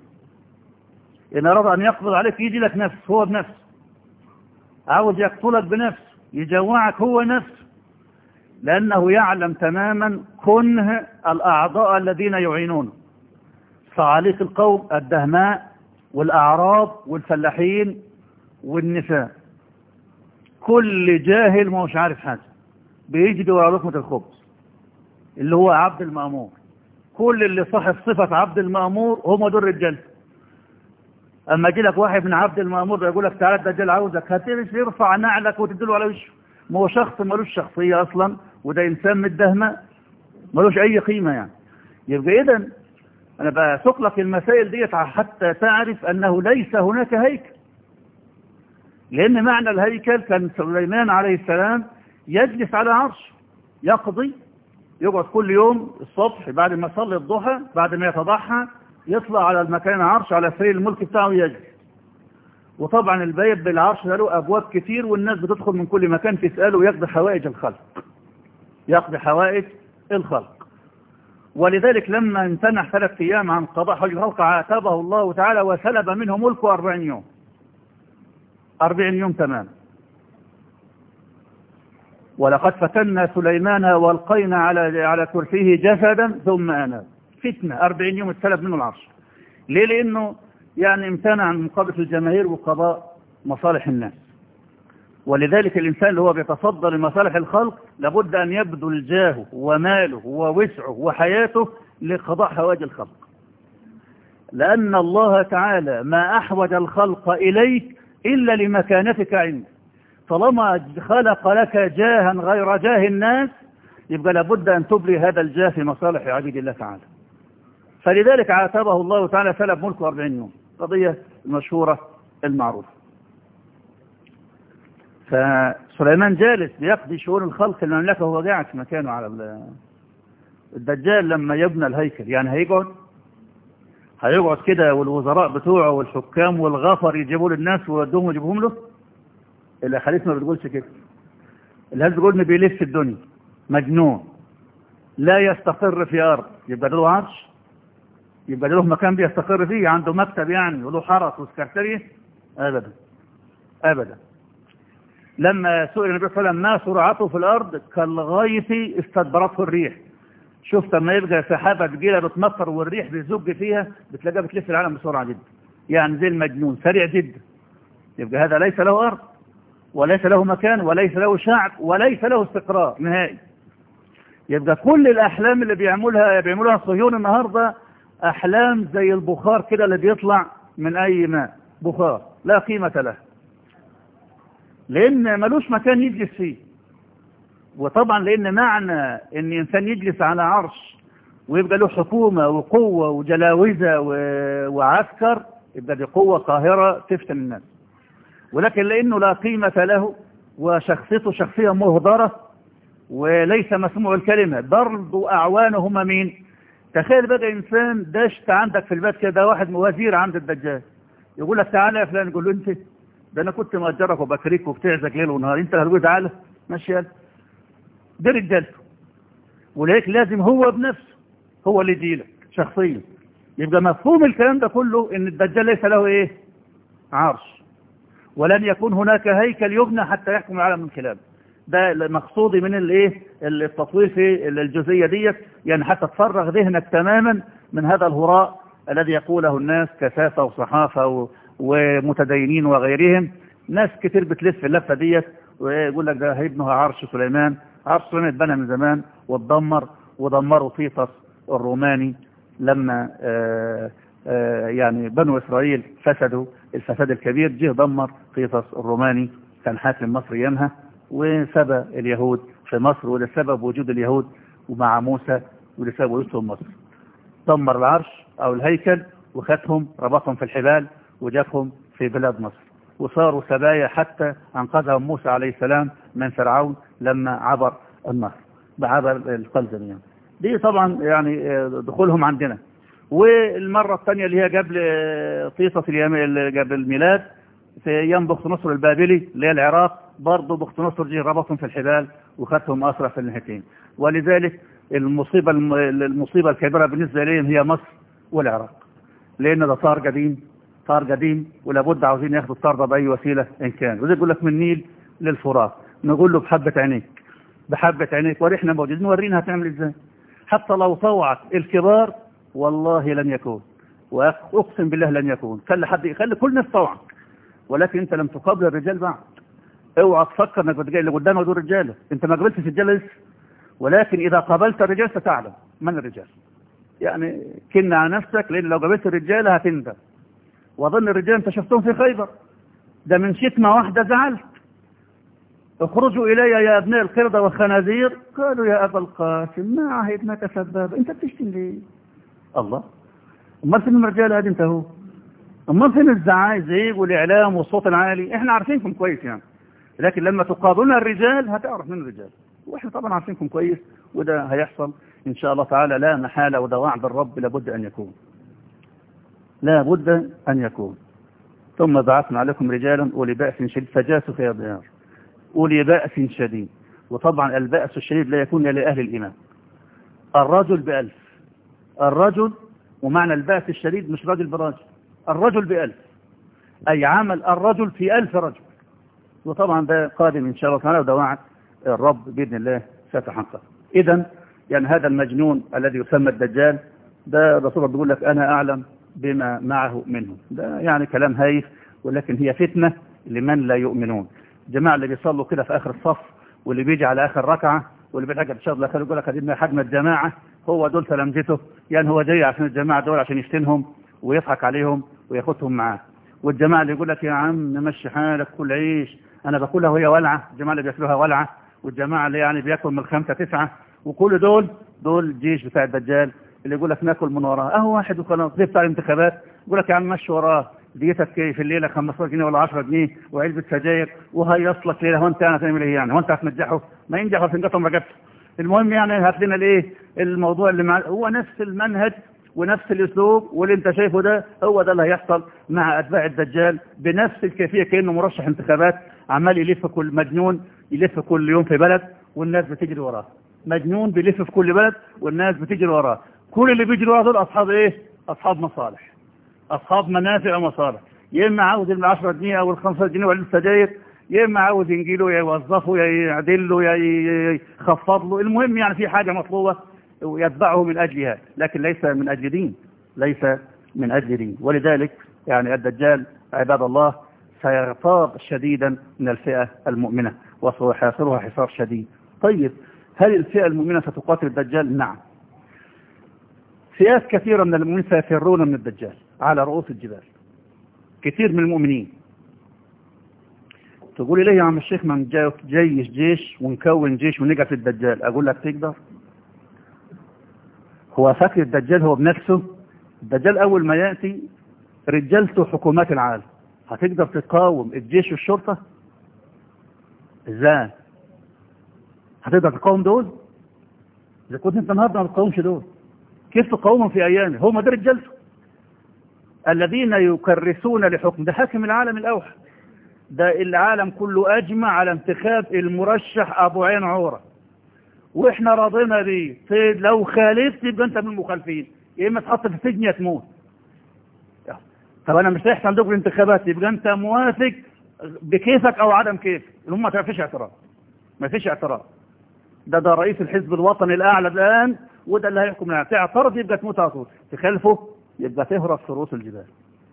Speaker 1: ان اراد ان يقبض عليك يجي لك نفس هو بنفسه عاوز يقتلك بنفسه يجوعك هو نفسه لانه يعلم تماما كنه الاعضاء الذين يعينونه صعاليق القوم الدهماء والأعراب والفلاحين والنساء كل جاهل ما مش عارف حاجة بيجري ورا لقمة الخبز اللي هو عبد المأمور كل اللي صاحب صفة عبد المأمور هم دول رجال اما يجي لك واحد من عبد المأمور يقول لك تعالى الدجال عاوزك هتمشي يرفع نعلك وتدله على وشه ما هو شخص ملوش شخصية اصلا وده انسان متدهمة ملوش اي قيمة يعني يبقى اذا أنا بسوق لك المسائل ديت حتى تعرف أنه ليس هناك هيكل لأن معنى الهيكل كان سليمان عليه السلام يجلس على عرش يقضي يقعد كل يوم الصبح بعد ما يصلي الضحى بعد ما يتضحى يطلع على المكان عرش على سرير الملك بتاعه يجلس وطبعا البيت بالعرش ده له أبواب كتير والناس بتدخل من كل مكان تسأله ويقضي حوائج الخلق يقضي حوائج الخلق ولذلك لما امتنع ثلاث أيام عن قضاء حج الخلق عاتبه الله تعالى وسلب منه ملكه أربعين يوم أربعين يوم تمام ولقد فتنا سليمان والقينا على على كرسيه جسدا ثم أناب فتنة أربعين يوم اتسلب منه العرش ليه لأنه يعني امتنع عن مقابلة الجماهير وقضاء مصالح الناس ولذلك الإنسان اللي هو بيتصدى لمصالح الخلق لابد أن يبذل جاهه وماله ووسعه وحياته لقضاء حوائج الخلق لأن الله تعالى ما أحوج الخلق إليك إلا لمكانتك عنده طالما خلق لك جاها غير جاه الناس يبقى لابد أن تبلي هذا الجاه في مصالح عبيد الله تعالى فلذلك عاتبه الله تعالى سلب ملكه 40 يوم قضية المشهورة المعروفة فسليمان جالس بيقضي شؤون الخلق المملكة وهو قاعد في مكانه على الدجال لما يبنى الهيكل يعني هيقعد هيقعد كده والوزراء بتوعه والحكام والغفر يجيبوا له الناس ويودوهم ويجيبوهم له الاحاديث ما بتقولش كده الهز بيقول انه بيلف الدنيا مجنون لا يستقر في ارض يبقى له عرش يبقى له مكان بيستقر فيه عنده مكتب يعني وله حرس وسكرتاريه ابدا ابدا لما سئل النبي صلى الله عليه وسلم ما سرعته في الارض كالغيث استدبرته الريح شفت لما يبقى سحابه تجيله بتمطر والريح بيزج فيها بتلاقيها بتلف العالم بسرعه جدا يعني زي المجنون سريع جدا يبقى هذا ليس له ارض وليس له مكان وليس له شعب وليس له استقرار نهائي يبقى كل الاحلام اللي بيعملها بيعملوها الصهيون النهارده احلام زي البخار كده اللي بيطلع من اي ماء بخار لا قيمه له لان ملوش مكان يجلس فيه وطبعا لان معنى ان انسان يجلس على عرش ويبقى له حكومة وقوة وجلاوزة وعسكر يبقى دي قوة قاهرة تفتن الناس ولكن لانه لا قيمة له وشخصيته شخصية مهدرة وليس مسموع الكلمة برضو اعوانه هم مين تخيل بقى انسان دشت عندك في البيت كده واحد وزير عند الدجال يقول لك تعالى يا فلان يقول له انت ده انا كنت مأجرك وبكريك وبتعزك ليل ونهار انت هتقول تعالى ماشي يلا دي رجالته ولذلك لازم هو بنفسه هو اللي يديلك شخصيا يبقى مفهوم الكلام ده كله ان الدجال ليس له ايه عرش ولن يكون هناك هيكل يبنى حتى يحكم العالم من خلاله ده مقصودي من الايه التطويل في الجزئيه ديت يعني حتى تفرغ ذهنك تماما من هذا الهراء الذي يقوله الناس كثافه وصحافه و... ومتدينين وغيرهم ناس كتير بتلف اللفه ديت ويقول لك ده هيبنها عرش سليمان عرش سليمان اتبنى من زمان واتدمر ودمروا طيطس الروماني لما آآ آآ يعني بنو اسرائيل فسدوا الفساد الكبير جه دمر طيطس الروماني كان حاكم مصر ايامها وسبى اليهود في مصر وده سبب وجود اليهود ومع موسى وده سبب وجودهم مصر دمر العرش او الهيكل وخدهم ربطهم في الحبال وجابهم في بلاد مصر وصاروا سبايا حتى انقذهم موسى عليه السلام من فرعون لما عبر النهر بعبر القلزم يعني دي طبعا يعني دخولهم عندنا والمرة الثانية اللي هي قبل طيطة قبل الميلاد في ايام بخت نصر البابلي اللي هي العراق برضه بخت نصر جه ربطهم في الحبال وخدهم اسرى في الناحيتين ولذلك المصيبة المصيبة الكبيرة بالنسبة لهم هي مصر والعراق لان ده طار قديم طار قديم ولابد عاوزين ياخدوا الطار ده باي وسيله ان كان وزي يقول لك من النيل للفرات نقول له بحبه عينيك بحبه عينيك وريحنا موجودين نورينا هتعمل ازاي حتى لو طوعك الكبار والله لن يكون واقسم بالله لن يكون خلي حد خلي كل الناس طوعك ولكن انت لم تقابل الرجال بعد اوعى تفكر انك بتجي اللي قدامك دول رجاله انت ما قابلتش الرجاله لسه ولكن اذا قابلت الرجال ستعلم من الرجال يعني كن على نفسك لان لو قابلت الرجاله هتندم واظن الرجال انت شفتهم في خيبر ده من شتمه واحده زعلت اخرجوا الي يا ابناء القرده والخنازير قالوا يا ابا القاسم ما عهدناك سبابا انت بتشتم ليه الله امال فين الرجال هذه انت هو امال فين الزعايزيق والاعلام والصوت العالي احنا عارفينكم كويس يعني لكن لما تقابلنا الرجال هتعرف من الرجال واحنا طبعا عارفينكم كويس وده هيحصل ان شاء الله تعالى لا محاله وده وعد الرب لابد ان يكون لا بد أن يكون ثم بعثنا عليكم رجالا أولي بأس شديد فجاسوا في الديار أولي بأس شديد وطبعا البأس الشديد لا يكون لأهل الإيمان الرجل بألف الرجل ومعنى البأس الشديد مش رجل براجل الرجل بألف أي عمل الرجل في ألف رجل وطبعا ده قادم إن شاء الله تعالى وده وعد الرب بإذن الله سيتحقق إذا يعني هذا المجنون الذي يسمى الدجال ده الرسول بيقول لك أنا أعلم بما معه منه ده يعني كلام هايف ولكن هي فتنة لمن لا يؤمنون الجماعة اللي بيصلوا كده في آخر الصف واللي بيجي على آخر ركعة واللي بيتحجب الشهر الأخير يقول لك هدينا حجم الجماعة هو دول تلامذته يعني هو جاي عشان الجماعة دول عشان يفتنهم ويضحك عليهم وياخدهم معاه والجماعة اللي يقول لك يا عم نمشي حالك كل عيش أنا باكلها وهي ولعة الجماعة اللي بياكلوها ولعة والجماعة اللي يعني بياكل من الخمسة تسعة وكل دول دول الجيش بتاع الدجال اللي يقول لك ناكل من وراه اهو واحد وخلاص زي بتاع الانتخابات يقول لك يا عم مشي وراه ديتك في الليله 15 جنيه ولا 10 جنيه وعلبه سجاير وهيص لك ليله هو انت هتعمل ايه يعني هو انت هتنجحه ما ينجح في انقطع رقبته المهم يعني هات لنا الايه الموضوع اللي مع هو نفس المنهج ونفس الاسلوب واللي انت شايفه ده هو ده اللي هيحصل مع اتباع الدجال بنفس الكيفيه كانه مرشح انتخابات عمال يلف كل مجنون يلف كل يوم في بلد والناس بتجري وراه مجنون بيلف في كل بلد والناس بتجري وراه كل اللي بيجري ورا دول اصحاب ايه اصحاب مصالح اصحاب منافع ومصالح يا اما عاوز ال 10 جنيه او ال 5 جنيه ولا السجاير يا اما عاوز ينجيله يا يوظفه يا يعدل له يا يخفض له المهم يعني في حاجه مطلوبه ويتبعه من اجلها لكن ليس من اجل دين ليس من اجل دين ولذلك يعني الدجال عباد الله سيغتاظ شديدا من الفئه المؤمنه وسيحاصرها حصار شديد طيب هل الفئه المؤمنه ستقاتل الدجال نعم فئات كثيرة من المؤمنين سيفرون من الدجال على رؤوس الجبال كثير من المؤمنين تقول لي يا عم الشيخ ما جيش جيش ونكون جيش ونقف الدجال اقول لك تقدر هو فاكر الدجال هو بنفسه الدجال اول ما ياتي رجالته حكومات العالم هتقدر تقاوم الجيش والشرطه ازاي هتقدر تقاوم دول اذا كنت انت النهارده ما تقاومش دول كيف تقاومهم في ايامه هم ده رجالته الذين يكرسون لحكم ده حاكم العالم الاوحد ده العالم كله اجمع على انتخاب المرشح ابو عين عوره واحنا راضينا بيه طيب لو خالفت يبقى انت من المخالفين يا اما تحط في السجن يا تموت طب انا مش هيحصل عندكم الانتخابات يبقى انت موافق بكيفك او عدم كيف هم ما تعرفش اعتراض ما فيش اعتراض ده ده رئيس الحزب الوطني الاعلى الان وده اللي هيحكم العالم تعترض يبقى تموت على طول تخالفه يبقى تهرب في رؤوس الجبال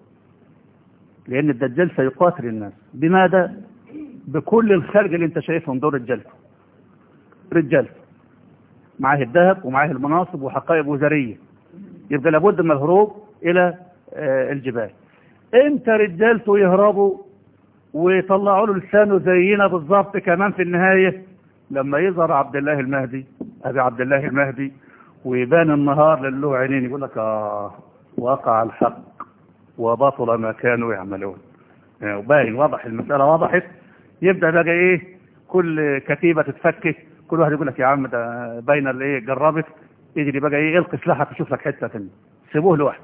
Speaker 1: لان الدجال سيقاتل الناس بماذا بكل الخارج اللي انت شايفهم دول رجالته رجالته معاه الذهب ومعاه المناصب وحقائب وزاريه يبقى لابد من الهروب الى آه، الجبال انت رجالته يهربوا ويطلعوا له لسانه زينا بالظبط كمان في النهايه لما يظهر عبد الله المهدي ابي عبد الله المهدي ويبان النهار لله عينين يقول لك اه وقع الحق وبطل ما كانوا يعملون يعني وباين واضح المسألة وضحت يبدأ بقى ايه كل كتيبة تتفكك كل واحد يقول لك يا عم ده باينه اللي ايه جربت يجري بقى ايه القي سلاحك تشوف لك حته ثانيه سيبوه لوحده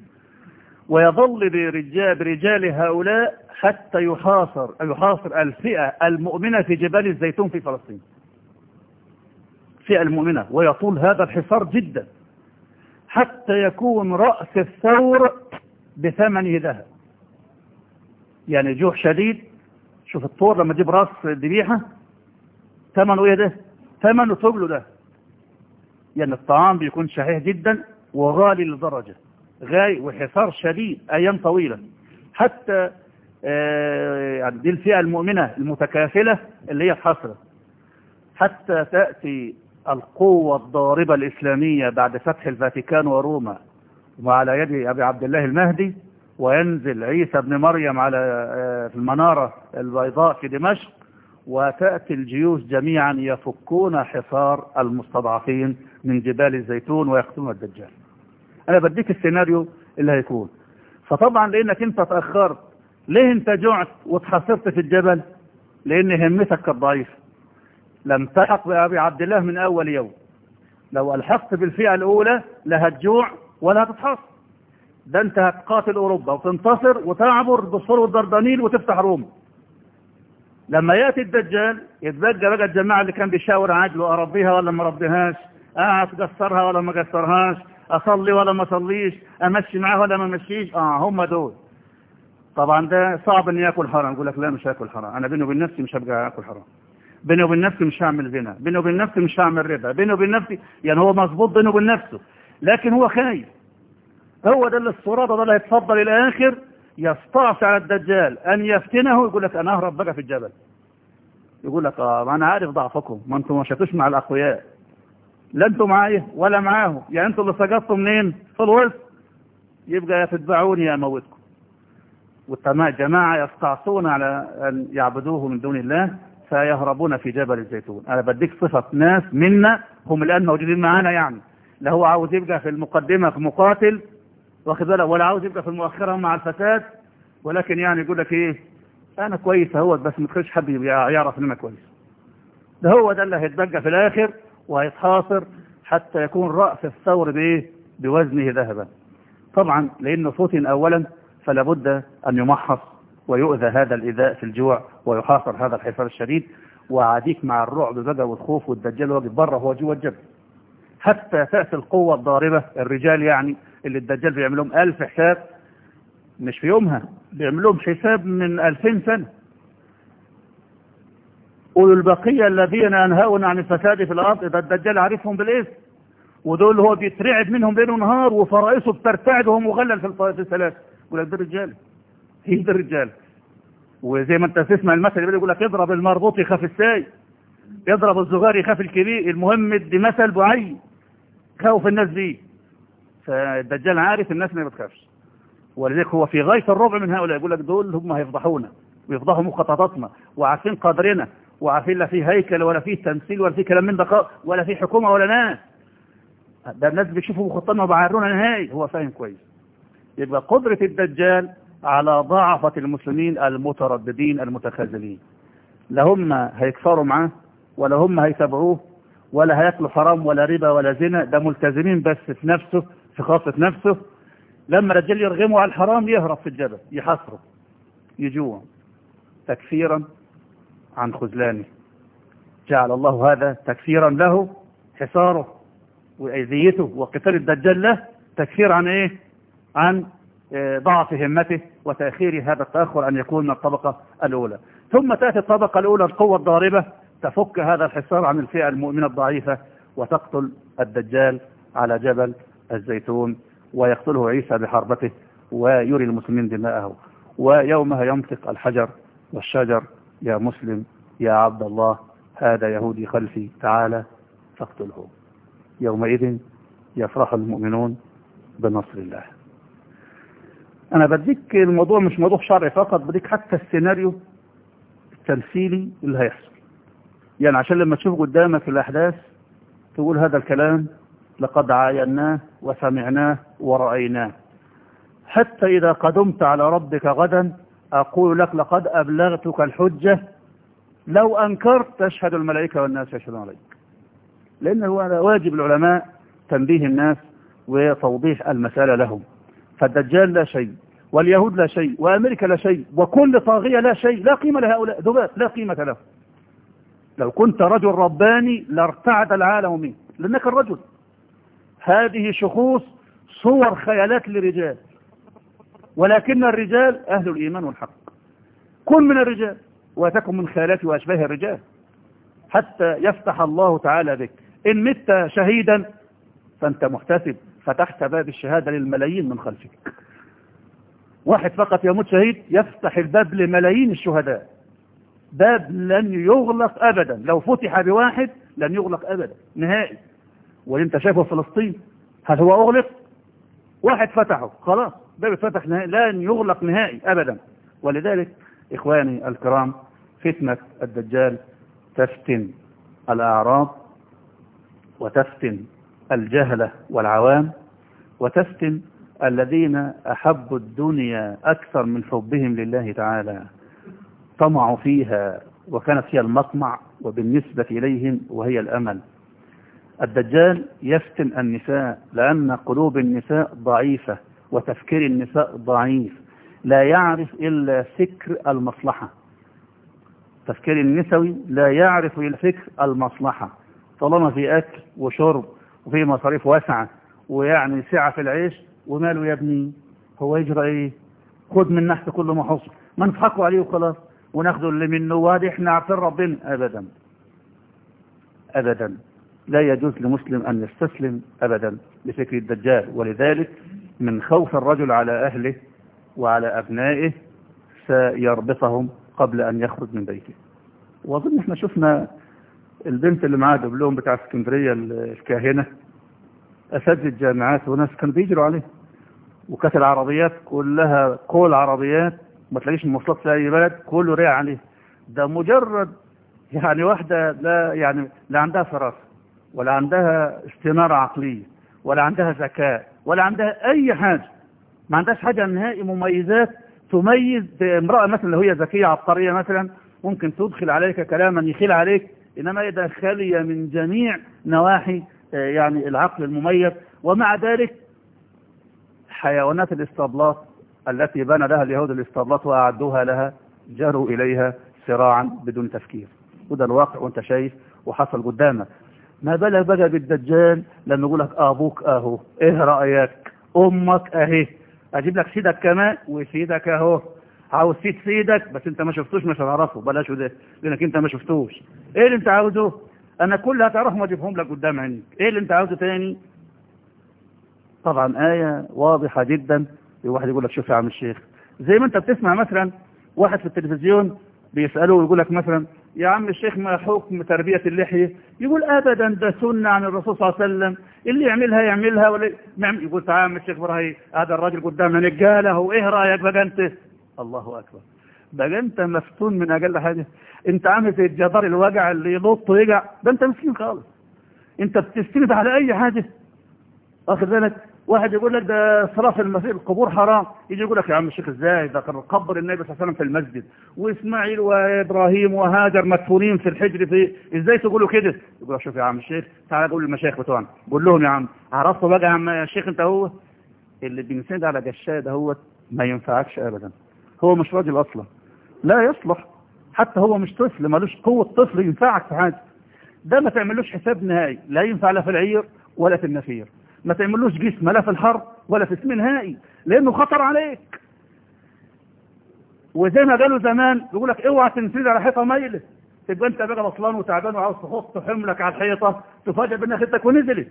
Speaker 1: ويظل برجال, برجال هؤلاء حتى يحاصر يحاصر الفئة المؤمنة في جبال الزيتون في فلسطين الفئة المؤمنة ويطول هذا الحصار جدا حتى يكون رأس الثور بثمنه ذهب يعني جوع شديد شوف الطور لما تجيب راس ذبيحة ثمنه ايه ده ثمنه ثقله ده يعني الطعام بيكون شحيح جدا وغالي لدرجة غاي وحصار شديد ايام طويلة حتى آه يعني دي الفئة المؤمنة المتكافلة اللي هي حصرة حتى تأتي القوة الضاربة الإسلامية بعد فتح الفاتيكان وروما وعلى يد أبي عبد الله المهدي وينزل عيسى بن مريم على في المنارة البيضاء في دمشق وتأتي الجيوش جميعا يفكون حصار المستضعفين من جبال الزيتون ويقتلون الدجال أنا بديك السيناريو اللي هيكون فطبعا لأنك أنت تأخرت ليه أنت جعت وتحصرت في الجبل لأن همتك كانت ضعيفة لم تلحق بأبي عبد الله من أول يوم لو ألحقت بالفئة الأولى لا هتجوع ولا هتتحصر ده انت هتقاتل اوروبا وتنتصر وتعبر بالصور والدردنيل وتفتح روما لما ياتي الدجال يتبقى بقى الجماعه اللي كان بيشاور عجله اربيها ولا ما اربيهاش اقصرها ولا ما اقصرهاش اصلي ولا ما اصليش امشي معاه ولا ما امشيش اه هم دول طبعا ده صعب ان ياكل حرام يقول لك لا مش هاكل حرام انا بيني وبين نفسي مش هبقى اكل حرام بيني وبين نفسي مش هعمل زنا بيني وبين نفسي مش هعمل ربا بيني وبين نفسي يعني هو مظبوط بينه وبين نفسه لكن هو خايف هو ده اللي الصراط ده اللي هيتفضل الى اخر يستعصي على الدجال ان يفتنه يقول لك انا اهرب بقى في الجبل يقول لك اه ما انا عارف ضعفكم ما انتم ما شفتوش مع الاقوياء لا انتم معايا ولا معاهم يعني انتم اللي سقطتوا منين في الوسط يبقى يا تتبعوني يا اموتكم والجماعة يستعصون على أن يعبدوه من دون الله فيهربون في جبل الزيتون أنا بديك صفة ناس منا هم الآن موجودين معانا يعني لا هو عاوز يبقى في المقدمة في مقاتل واخد بالك ولا عاوز يبقى في المؤخرة مع الفساد ولكن يعني يقول لك ايه انا كويس اهوت بس ما تخليش حد يعرف ان انا كويس ده هو ده اللي هيتبقى في الاخر وهيتحاصر حتى يكون رأس الثور بايه بوزنه ذهبا طبعا لانه فطن اولا فلا بد ان يمحص ويؤذى هذا الايذاء في الجوع ويحاصر هذا الحصار الشديد وعاديك مع الرعب بقى والخوف والدجال واقف بره هو جوه الجبل حتى تأتي القوة الضاربة الرجال يعني اللي الدجال بيعمل لهم ألف حساب مش في يومها بيعمل لهم حساب من ألفين سنة أولو البقية الذين أنهون عن الفساد في الأرض ده الدجال عارفهم بالاسم ودول هو بيترعب منهم ليل ونهار وفرائسه بترتعد وهو مغلل في الثلاث يقول لك ده الرجال هي ده الرجال وزي ما انت تسمع المثل اللي بيقول لك اضرب المربوط يخاف الساي يضرب الصغير يخاف الكبير المهم دي مثل بعين خوف الناس بيه فالدجال عارف الناس ما بتخافش ولذلك هو في غاية الربع من هؤلاء يقول لك دول هم هيفضحونا ويفضحوا مخططاتنا وعارفين قدرنا وعارفين لا في هيكل ولا في تمثيل ولا في كلام من دقاء ولا في حكومة ولا ناس ده الناس بيشوفوا مخططنا وبعيرونا نهائي هو فاهم كويس يبقى قدرة الدجال على ضعفة المسلمين المترددين المتخاذلين لا هم هيكفروا معاه ولا هم هيتبعوه ولا هياكلوا حرام ولا ربا ولا زنا ده ملتزمين بس في نفسه في خاصة نفسه لما رجال يرغموا على الحرام يهرب في الجبل يحصره يجوع تكفيرا عن خذلانه جعل الله هذا تكفيرا له حصاره وأيذيته وقتال الدجال له تكفير عن ايه عن ضعف همته وتأخير هذا التأخر أن يكون من الطبقة الأولى ثم تأتي الطبقة الأولى القوة الضاربة تفك هذا الحصار عن الفئة المؤمنة الضعيفة وتقتل الدجال على جبل الزيتون ويقتله عيسى بحربته ويري المسلمين دماءه ويومها ينطق الحجر والشجر يا مسلم يا عبد الله هذا يهودي خلفي تعالى فاقتله يومئذ يفرح المؤمنون بنصر الله انا بديك الموضوع مش موضوع شرعي فقط بديك حتى السيناريو التمثيلي اللي هيحصل يعني عشان لما تشوف قدامك الاحداث تقول هذا الكلام لقد عايناه وسمعناه ورأيناه حتى إذا قدمت على ربك غدا أقول لك لقد أبلغتك الحجة لو أنكرت تشهد الملائكة والناس يشهدون عليك لأن هو واجب العلماء تنبيه الناس وتوضيح المسألة لهم فالدجال لا شيء واليهود لا شيء وأمريكا لا شيء وكل طاغية لا شيء لا قيمة لهؤلاء ذباب لا قيمة له لو كنت رجل رباني لارتعد العالم منك لأنك الرجل هذه شخوص صور خيالات لرجال ولكن الرجال أهل الإيمان والحق كن من الرجال وتكن من خيالات وأشباه الرجال حتى يفتح الله تعالى بك إن مت شهيدا فأنت محتسب فتحت باب الشهادة للملايين من خلفك واحد فقط يموت شهيد يفتح الباب لملايين الشهداء باب لن يغلق أبدا لو فتح بواحد لن يغلق أبدا نهائي واللي انت شايفه في فلسطين هل هو أغلق واحد فتحه خلاص باب فتح نهائي لن يغلق نهائي أبدا ولذلك إخواني الكرام فتنة الدجال تفتن الأعراب وتفتن الجهلة والعوام وتفتن الذين أحبوا الدنيا أكثر من حبهم لله تعالى طمعوا فيها وكانت هي المطمع وبالنسبة إليهم وهي الأمل الدجال يفتن النساء لأن قلوب النساء ضعيفة وتفكير النساء ضعيف لا يعرف إلا فكر المصلحة تفكير النسوي لا يعرف إلا فكر المصلحة طالما في أكل وشرب وفي مصاريف واسعة ويعني سعة في العيش وماله يا ابني هو يجرى ايه خد من نحت كل ما حصل ما نضحكوا عليه وخلاص وناخده اللي منه وادي احنا عارفين ربنا ابدا ابدا لا يجوز لمسلم ان يستسلم ابدا لفكر الدجال ولذلك من خوف الرجل على اهله وعلى ابنائه سيربطهم قبل ان يخرج من بيته واظن احنا شفنا البنت اللي معاها دبلوم بتاع اسكندريه الكاهنه اساتذه الجامعات وناس كانوا بيجروا عليه وكانت العربيات كلها كل عربيات ما تلاقيش المواصلات في اي بلد كله رايح عليه ده مجرد يعني واحده لا يعني لا عندها فراسه ولا عندها استناره عقليه ولا عندها ذكاء ولا عندها اي حاجه ما عندهاش حاجه نهائي مميزات تميز امراه مثلا لو هي ذكيه عبقريه مثلا ممكن تدخل عليك كلاما يخيل عليك انما اذا خاليه من جميع نواحي يعني العقل المميز ومع ذلك حيوانات الاسطبلات التي بنى لها اليهود الاسطبلات واعدوها لها جروا اليها سراعا بدون تفكير وده الواقع وانت شايف وحصل قدامك ما بالك بقى بالدجال لما يقول لك ابوك اهو ايه رايك امك اهي اجيب لك سيدك كمان وسيدك اهو عاوز سيد سيدك بس انت ما شفتوش مش هتعرفه بلاش ده لانك انت ما شفتوش ايه اللي انت عاوزه انا كل هتعرفهم واجيبهم لك قدام عينيك ايه اللي انت عاوزه تاني طبعا آية واضحة جدا واحد يقول لك شوف يا عم الشيخ زي ما انت بتسمع مثلا واحد في التلفزيون بيسأله ويقول لك مثلا يا عم الشيخ ما حكم تربية اللحية يقول ابدا ده سنة عن الرسول صلى الله عليه وسلم اللي يعملها يعملها ولا يقول تعال يا عم الشيخ ابراهيم هذا الراجل قدامنا نجاله وايه رايك بقى انت الله اكبر بقى انت مفتون من اقل حاجة انت عامل زي الجدار الوجع اللي ينط ويقع ده انت مسكين خالص انت بتستند على اي حاجة واخد بالك واحد يقول لك ده صلاة في المسجد القبور حرام يجي يقول لك يا عم الشيخ ازاي ده كان قبر النبي صلى الله عليه وسلم في المسجد واسماعيل وابراهيم وهاجر مدفونين في الحجر في ازاي تقولوا كده يقول شوف يا عم الشيخ تعالى قول للمشايخ بتوعنا قول لهم يا عم عرفتوا بقى يا عم يا شيخ انت هو اللي بينسند على جشاه ده هو ما ينفعكش ابدا هو مش راجل اصلا لا يصلح حتى هو مش طفل ملوش قوة طفل ينفعك في حاجة ده ما تعملوش حساب نهائي لا ينفع لا في العير ولا في النفير ما تعملوش جسم لا في الحرب ولا في اسم نهائي لانه خطر عليك وزي ما قالوا زمان يقول لك اوعى تنسيد على حيطه ميله تبقى انت بقى بطلان وتعبان وعاوز تحط حملك على الحيطه تفاجئ بان خدتك ونزلت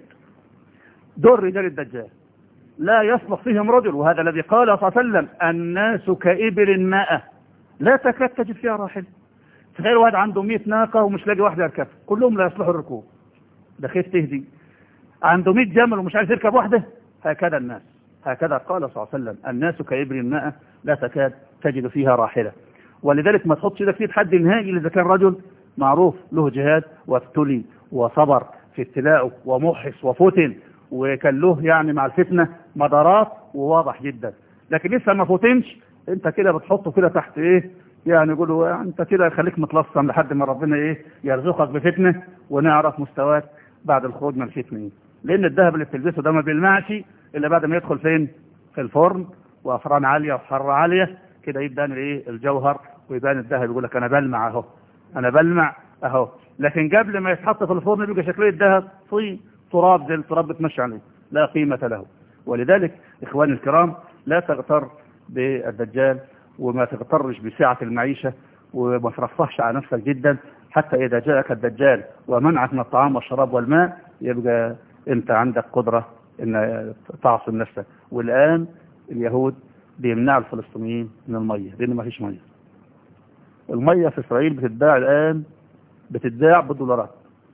Speaker 1: دور رجال الدجال لا يصلح فيهم رجل وهذا الذي قال صلى الله عليه وسلم الناس كإبل ماء لا تكاد تجد فيها راحل تخيل واحد عنده 100 ناقة ومش لاقي واحدة يركبها كلهم لا يصلحوا الركوب ده خيف تهدي عنده 100 جمل ومش عارف يركب واحدة هكذا الناس هكذا قال صلى الله عليه وسلم الناس كإبل ماء لا تكاد تجد فيها راحلة ولذلك ما تحطش ايدك فيه تحدي نهائي اذا كان رجل معروف له جهاد وابتلي وصبر في ابتلاءه ومحس وفتن وكان له يعني مع الفتنة مدارات وواضح جدا لكن لسه ما فتنش انت كده بتحطه كده تحت ايه يعني يقولوا انت كده خليك متلصم لحد ما ربنا ايه يرزقك بفتنة ونعرف مستواك بعد الخروج من الفتنة ايه لان الذهب اللي بتلبسه ده ما بيلمعش الا بعد ما يدخل فين في الفرن وافران عالية وحرارة عالية كده يبان ايه الجوهر ويبان الذهب يقول لك انا بلمع اهو انا بلمع اهو لكن قبل ما يتحط في الفرن بيبقى شكله الذهب طين تراب زي التراب بتمشي عليه لا قيمة له ولذلك إخواني الكرام لا تغتر بالدجال وما تغترش بسعة المعيشة وما ترفهش على نفسك جدا حتى إذا جاءك الدجال ومنعك من الطعام والشراب والماء يبقى أنت عندك قدرة أن تعصم نفسك والآن اليهود بيمنعوا الفلسطينيين من المية لأن ما فيش مية المية في إسرائيل بتتباع الآن بتتباع بالدولارات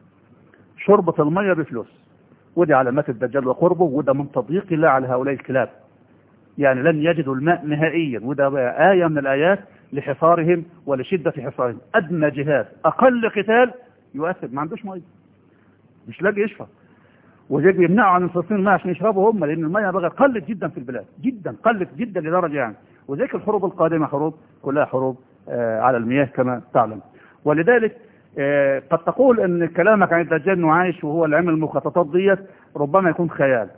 Speaker 1: شربة المية بفلوس ودي علامات الدجال وقربه وده من تضييق الله على هؤلاء الكلاب يعني لن يجدوا الماء نهائيا وده بقى آية من الآيات لحصارهم ولشدة حصارهم أدنى جهاد أقل قتال يؤثر ما عندوش مية مش لاقي يشفى وزي بيمنعوا عن الفلسطينيين الماء عشان يشربوا هم لأن المية بقى قلت جدا في البلاد جدا قلت جدا لدرجة يعني وذلك الحروب القادمة حروب كلها حروب آه على المياه كما تعلم ولذلك آه قد تقول ان كلامك عن الدجال انه عايش وهو اللي عمل المخططات ديت ربما يكون خيال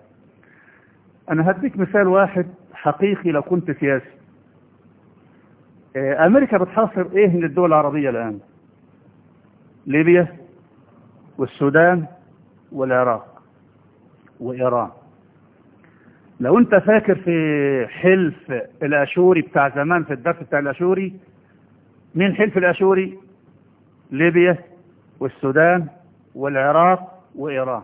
Speaker 1: انا هديك مثال واحد حقيقي لو كنت سياسي آه امريكا بتحاصر ايه من الدول العربية الان ليبيا والسودان والعراق وايران لو انت فاكر في حلف الاشوري بتاع زمان في الدرس بتاع الاشوري مين حلف الاشوري ليبيا والسودان والعراق وإيران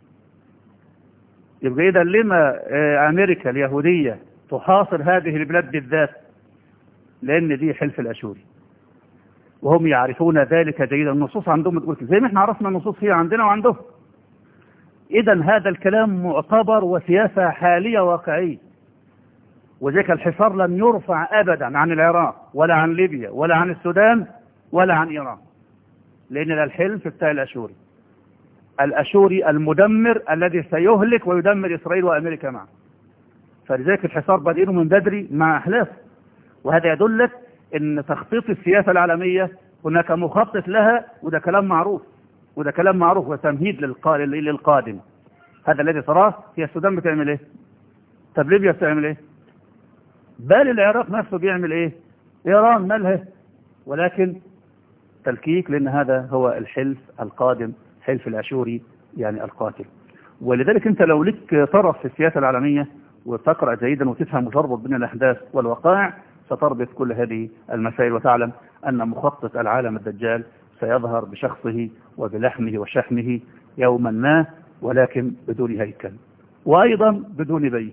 Speaker 1: يبقى إذا لما أمريكا اليهودية تحاصر هذه البلاد بالذات لأن دي حلف الأشوري وهم يعرفون ذلك جيدا النصوص عندهم تقول زي ما احنا عرفنا النصوص هي عندنا وعندهم إذا هذا الكلام معتبر وسياسة حالية واقعية وذلك الحصار لم يرفع أبدا عن العراق ولا عن ليبيا ولا عن السودان ولا عن إيران لأن ده الحلف بتاع الأشوري الأشوري المدمر الذي سيهلك ويدمر إسرائيل وأمريكا معه فلذلك الحصار بادئينه من بدري مع أحلاف وهذا يدلك أن تخطيط السياسة العالمية هناك مخطط لها وده كلام معروف وده كلام معروف وتمهيد للقادم هذا الذي تراه هي السودان بتعمل ايه طب ليبيا بتعمل ايه بل العراق نفسه بيعمل ايه ايران مالها ولكن تلكيك لأن هذا هو الحلف القادم حلف الأشوري يعني القاتل ولذلك أنت لو لك طرف في السياسة العالمية وتقرأ جيدا وتفهم وتربط بين الأحداث والوقائع ستربط كل هذه المسائل وتعلم أن مخطط العالم الدجال سيظهر بشخصه وبلحمه وشحمه يوما ما ولكن بدون هيكل وأيضا بدون بيت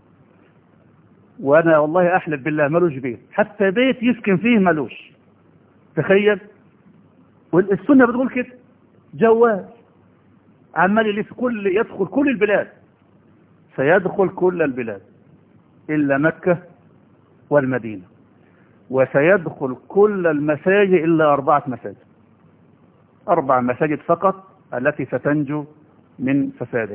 Speaker 1: وأنا والله أحلف بالله ملوش بيت حتى بيت يسكن فيه ملوش تخيل والسنة بتقول كده جواز عمال يلف كل يدخل كل البلاد سيدخل كل البلاد إلا مكة والمدينة وسيدخل كل المساجد إلا أربعة مساجد أربع مساجد فقط التي ستنجو من فساده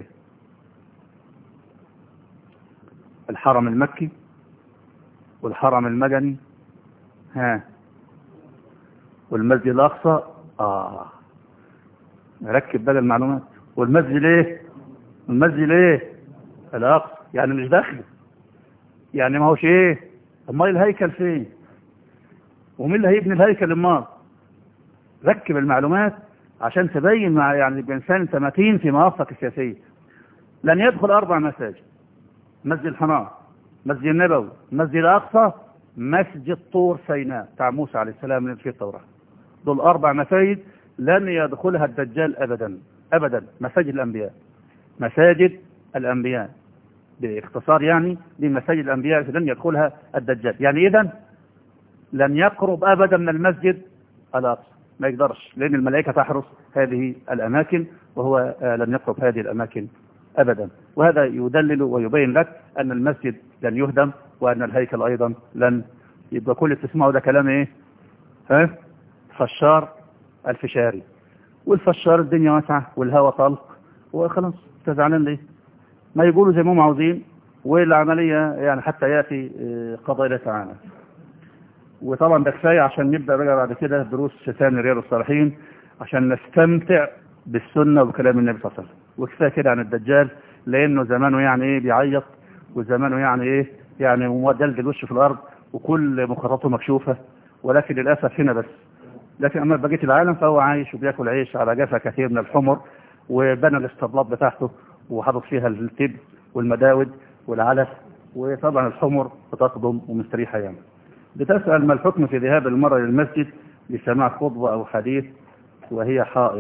Speaker 1: الحرم المكي والحرم المدني ها والمسجد الأقصى آه نركب بقى المعلومات والمسجد ايه المسجد ايه الأقصى يعني مش داخله يعني ما هوش ايه امال الهيكل فين ومين اللي هيبني الهيكل امال ركب المعلومات عشان تبين مع يعني الانسان انت متين في مواقفك السياسيه لن يدخل اربع مساجد مسجد الحرام مسجد النبوي مسجد الاقصى مسجد طور سيناء بتاع موسى عليه السلام اللي في التوراه دول أربع مساجد لن يدخلها الدجال أبدا أبدا مساجد الأنبياء مساجد الأنبياء باختصار يعني دي مساجد الأنبياء لن يدخلها الدجال يعني إذا لن يقرب أبدا من المسجد الأقصى ما يقدرش لأن الملائكة تحرس هذه الأماكن وهو لن يقرب هذه الأماكن أبدا وهذا يدلل ويبين لك أن المسجد لن يهدم وأن الهيكل أيضا لن يبقى كل اللي تسمعه ده كلام إيه ها فشار الفشاري والفشار الدنيا واسعة والهواء طلق وخلاص تزعلان ليه ما يقولوا زي ما هم عاوزين والعملية يعني حتى يأتي قضاء الله تعالى وطبعا ده كفاية عشان نبدأ بقى بعد كده دروس ثاني رياض الصالحين عشان نستمتع بالسنة وبكلام النبي صلى الله عليه وسلم وكفاية كده عن الدجال لأنه زمانه يعني إيه بيعيط وزمانه يعني إيه يعني مدلدل وشه في الأرض وكل مخططاته مكشوفة ولكن للأسف هنا بس لكن أما بقية العالم فهو عايش وبياكل عيش على جفا كثير من الحمر وبنى الاسطبلات بتاعته وحاطط فيها التب والمداود والعلف وطبعا الحمر بتقدم ومستريحة يعني بتسأل ما الحكم في ذهاب المرأة للمسجد لسماع خطبة أو حديث وهي حائض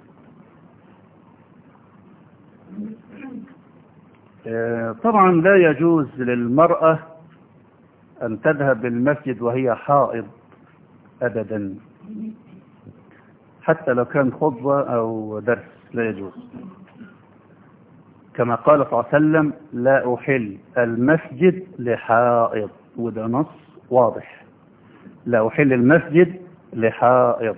Speaker 1: طبعا لا يجوز للمرأة أن تذهب للمسجد وهي حائض أبدا حتى لو كان خطبة أو درس لا يجوز كما قال صلى الله عليه وسلم لا أحل المسجد لحائض وده نص واضح لا أحل المسجد لحائض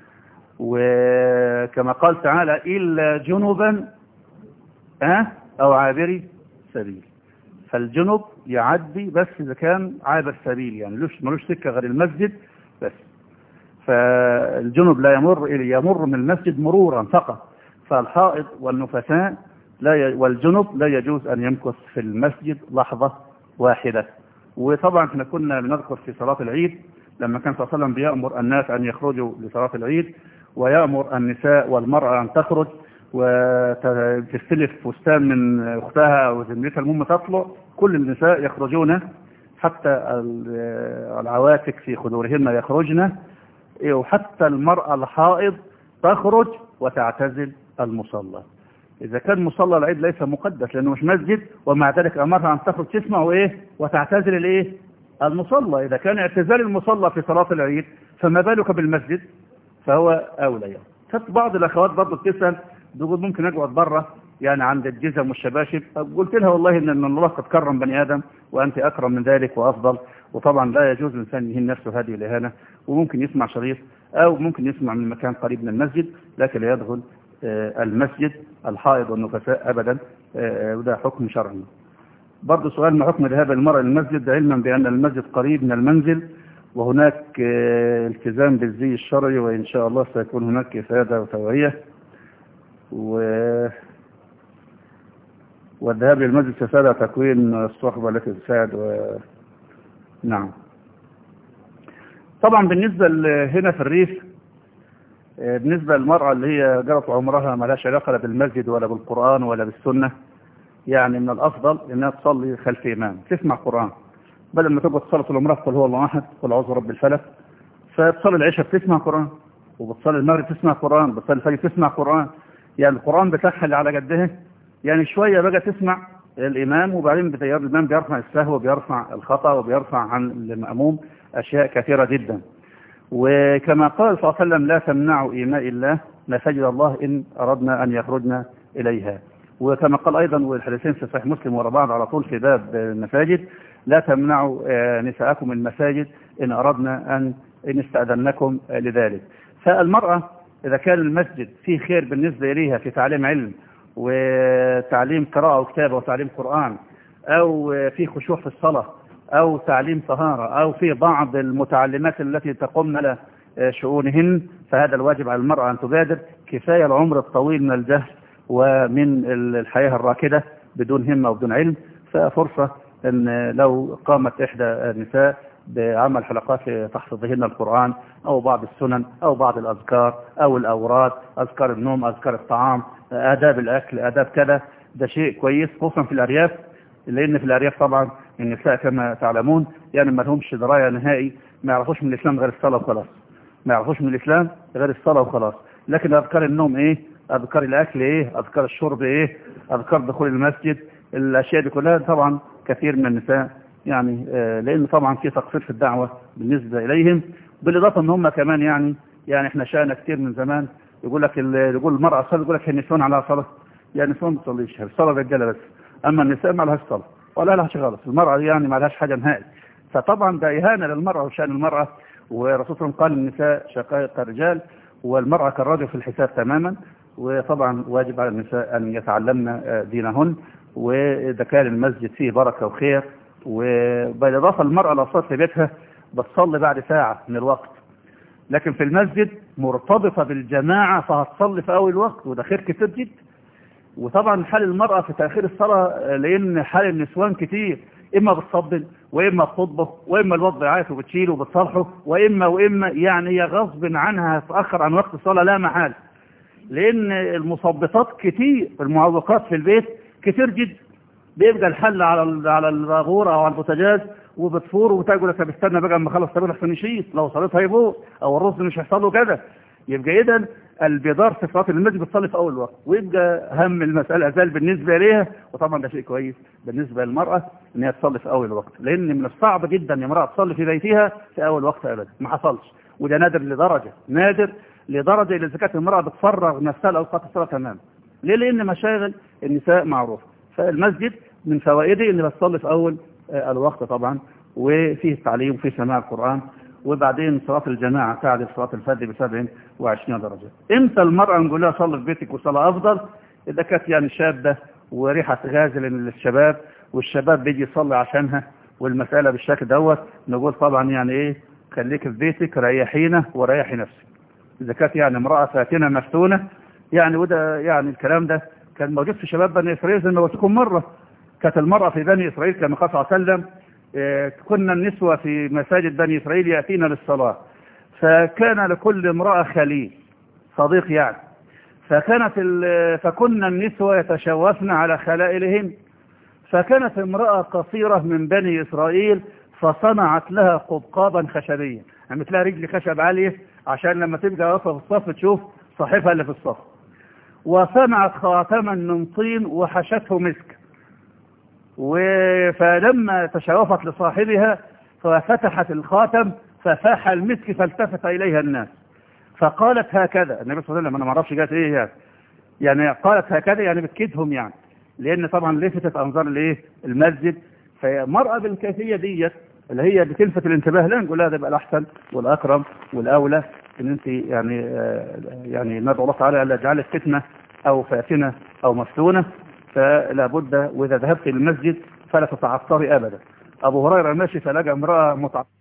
Speaker 1: وكما قال تعالى إلا جنبا أه أو عابري سبيل فالجنب يعدي بس إذا كان عابر سبيل يعني لوش ملوش سكة غير المسجد بس فالجنب لا يمر يمر من المسجد مرورا فقط فالحائض والنفساء لا ي... والجنب لا يجوز أن يمكث في المسجد لحظة واحدة وطبعا احنا كنا بنذكر في صلاة العيد لما كان صلى الله عليه وسلم بيأمر الناس أن يخرجوا لصلاة العيد ويأمر النساء والمرأة أن تخرج وتستلف فستان من أختها أو زميلتها المهم تطلع كل النساء يخرجون حتى العواتق في خدورهن يخرجن وحتى المرأة الحائض تخرج وتعتزل المصلى إذا كان مصلى العيد ليس مقدس لأنه مش مسجد ومع ذلك أمرها أن تخرج تسمع وإيه وتعتزل الإيه المصلى إذا كان اعتزال المصلى في صلاة العيد فما بالك بالمسجد فهو أولى يعني بعض الأخوات برضه بتسأل تقول ممكن أقعد بره يعني عند الجزم والشباشب قلت لها والله إن الله قد كرم بني آدم وأنت أكرم من ذلك وأفضل وطبعا لا يجوز الإنسان يهين نفسه هذه الإهانة وممكن يسمع شريط أو ممكن يسمع من مكان قريب من المسجد لكن لا يدخل المسجد الحائض والنفساء أبدا وده حكم شرعي برضه سؤال ما حكم ذهاب المرأة للمسجد علما بأن المسجد قريب من المنزل وهناك التزام بالزي الشرعي وإن شاء الله سيكون هناك إفادة وتوعية و والذهاب للمسجد سيساعد تكوين الصحبة التي تساعد و... نعم طبعا بالنسبة هنا في الريف بالنسبة للمرأة اللي هي جرت عمرها ما لهاش علاقة لا بالمسجد ولا بالقرآن ولا بالسنة يعني من الأفضل إنها تصلي خلف إمام تسمع قرآن بدل ما تبقى تصلي طول عمرها قل هو الله أحد قل أعوذ برب الفلك فتصلي العشاء بتسمع قرآن وبتصلي المغرب تسمع قرآن بتصلي الفجر تسمع قرآن يعني القرآن بتاعها اللي على قدها يعني شوية بقى تسمع الإمام وبعدين الإمام بيرفع السهو وبيرفع الخطأ وبيرفع عن المأموم أشياء كثيرة جدا وكما قال صلى الله عليه وسلم لا تمنعوا إيماء الله مساجد الله إن أردنا أن يخرجنا إليها وكما قال أيضا والحديثين في صحيح مسلم ورا بعض على طول في باب المساجد لا تمنعوا نساءكم المساجد إن أردنا أن إن استأذنكم لذلك فالمرأة إذا كان المسجد فيه خير بالنسبة إليها في تعليم علم وتعليم قراءة وكتابة وتعليم قرآن أو في خشوع في الصلاة أو تعليم طهارة أو في بعض المتعلمات التي تقومن على شؤونهن فهذا الواجب على المرأة أن تبادر كفاية العمر الطويل من الجهل ومن الحياة الراكدة بدون همة وبدون علم ففرصة أن لو قامت إحدى النساء بعمل حلقات لتحفظهن القرآن أو بعض السنن أو بعض الأذكار أو الأوراد أذكار النوم أذكار الطعام آداب الأكل آداب كذا ده شيء كويس خصوصا في الأرياف لأن في الأرياف طبعا النساء كما تعلمون يعني ما لهمش دراية نهائي ما يعرفوش من الإسلام غير الصلاة وخلاص ما يعرفوش من الإسلام غير الصلاة وخلاص لكن أذكار النوم إيه أذكار الأكل إيه أذكار الشرب إيه أذكار دخول المسجد الأشياء دي كلها طبعا كثير من النساء يعني آه لأن طبعا في تقصير في الدعوة بالنسبة إليهم بالإضافة أن هم كمان يعني يعني إحنا شاءنا كتير من زمان يقول لك يقول المرأة صلاة يقول لك النسوان على صلاة يعني النسوان ما تصليش الصلاة رجالة بس أما النساء ما لهاش صلاة ولا لها شيء خالص المرأة يعني ما لهاش حاجة نهائي فطبعا ده إهانة للمرأة وشأن المرأة والرسول صلى الله عليه وسلم قال النساء شقائق الرجال والمرأة كالرجل في الحساب تماما وطبعا واجب على النساء أن يتعلمن دينهن وإذا كان المسجد فيه بركة وخير وبالإضافة المرأة لو صلت في بيتها بتصلي بعد ساعة من الوقت لكن في المسجد مرتبطة بالجماعة فهتصلي في أول وقت وده خير كتير جدا وطبعا حال المرأة في تأخير الصلاة لأن حال النسوان كتير إما بتصبل وإما بتطبخ وإما الوضع عايز وبتشيله وبتصالحه وإما وإما يعني هي غصب عنها هتأخر عن وقت الصلاة لا محال لأن المثبطات كتير المعوقات في البيت كتير جدا بيبقى الحل على على الغورة أو على البوتاجاز وبتفور وتقول لك استنى بقى اما اخلص طبيعي احسن يشيط لو صليت هيفوق او الرز مش هيحصل له كده يبقى اذا البدار في صلاه المسجد بتصلي في اول وقت ويبقى هم المساله زال بالنسبه ليها وطبعا ده شيء كويس بالنسبه للمراه ان هي تصلي في اول وقت لان من الصعب جدا ان امراه تصلي في بيتها في اول وقت ابدا ما حصلش وده نادر لدرجه نادر لدرجه ان اذا كانت المراه بتفرغ نفسها لاوقات الصلاه تماما ليه لان مشاغل النساء معروفه فالمسجد من فوائده ان بتصلي في اول الوقت طبعا وفيه التعليم وفيه سماع القرآن وبعدين صلاة الجماعة تعدل صلاة الفجر ب 27 درجة امتى المرأة نقول لها صلي في بيتك وصلاة أفضل إذا كانت يعني شابة وريحة غازل للشباب والشباب بيجي يصلي عشانها والمسألة بالشكل دوت نقول طبعا يعني إيه خليك في بيتك ريحينا وريحي نفسك إذا كانت يعني امرأة فاتنة مفتونة يعني وده يعني الكلام ده كان موجود في شباب بني إسرائيل زي ما قلت لكم مرة كانت المرأة في بني إسرائيل كما قال صلى الله عليه وسلم كنا النسوة في مساجد بني إسرائيل يأتينا للصلاة فكان لكل امرأة خليل صديق يعني فكانت فكنا النسوة يتشوفن على خلائلهن فكانت امرأة قصيرة من بني إسرائيل فصنعت لها قبقابا خشبيا عملت لها رجل خشب عالية عشان لما تبقى واقفة في الصف تشوف صاحبها اللي في الصف وصنعت خاتما من طين وحشته مسك فلما تشوفت لصاحبها ففتحت الخاتم ففاح المسك فالتفت إليها الناس فقالت هكذا النبي صلى الله عليه وسلم أنا ما اعرفش جات إيه يعني يعني قالت هكذا يعني بتكيدهم يعني لأن طبعا لفتت أنظار الإيه المسجد فمرأة بالكيفية ديت اللي هي بتلفت الانتباه لا نقول لها ده يبقى الأحسن والأكرم والأولى إن أنت يعني يعني ندعو الله تعالى ألا يجعلك فتنة أو فاتنة أو مفتونة فلا بد وإذا ذهبت إلى المسجد فلا تتعطري أبدا أبو هريرة ماشي فلقى امرأة متعطرة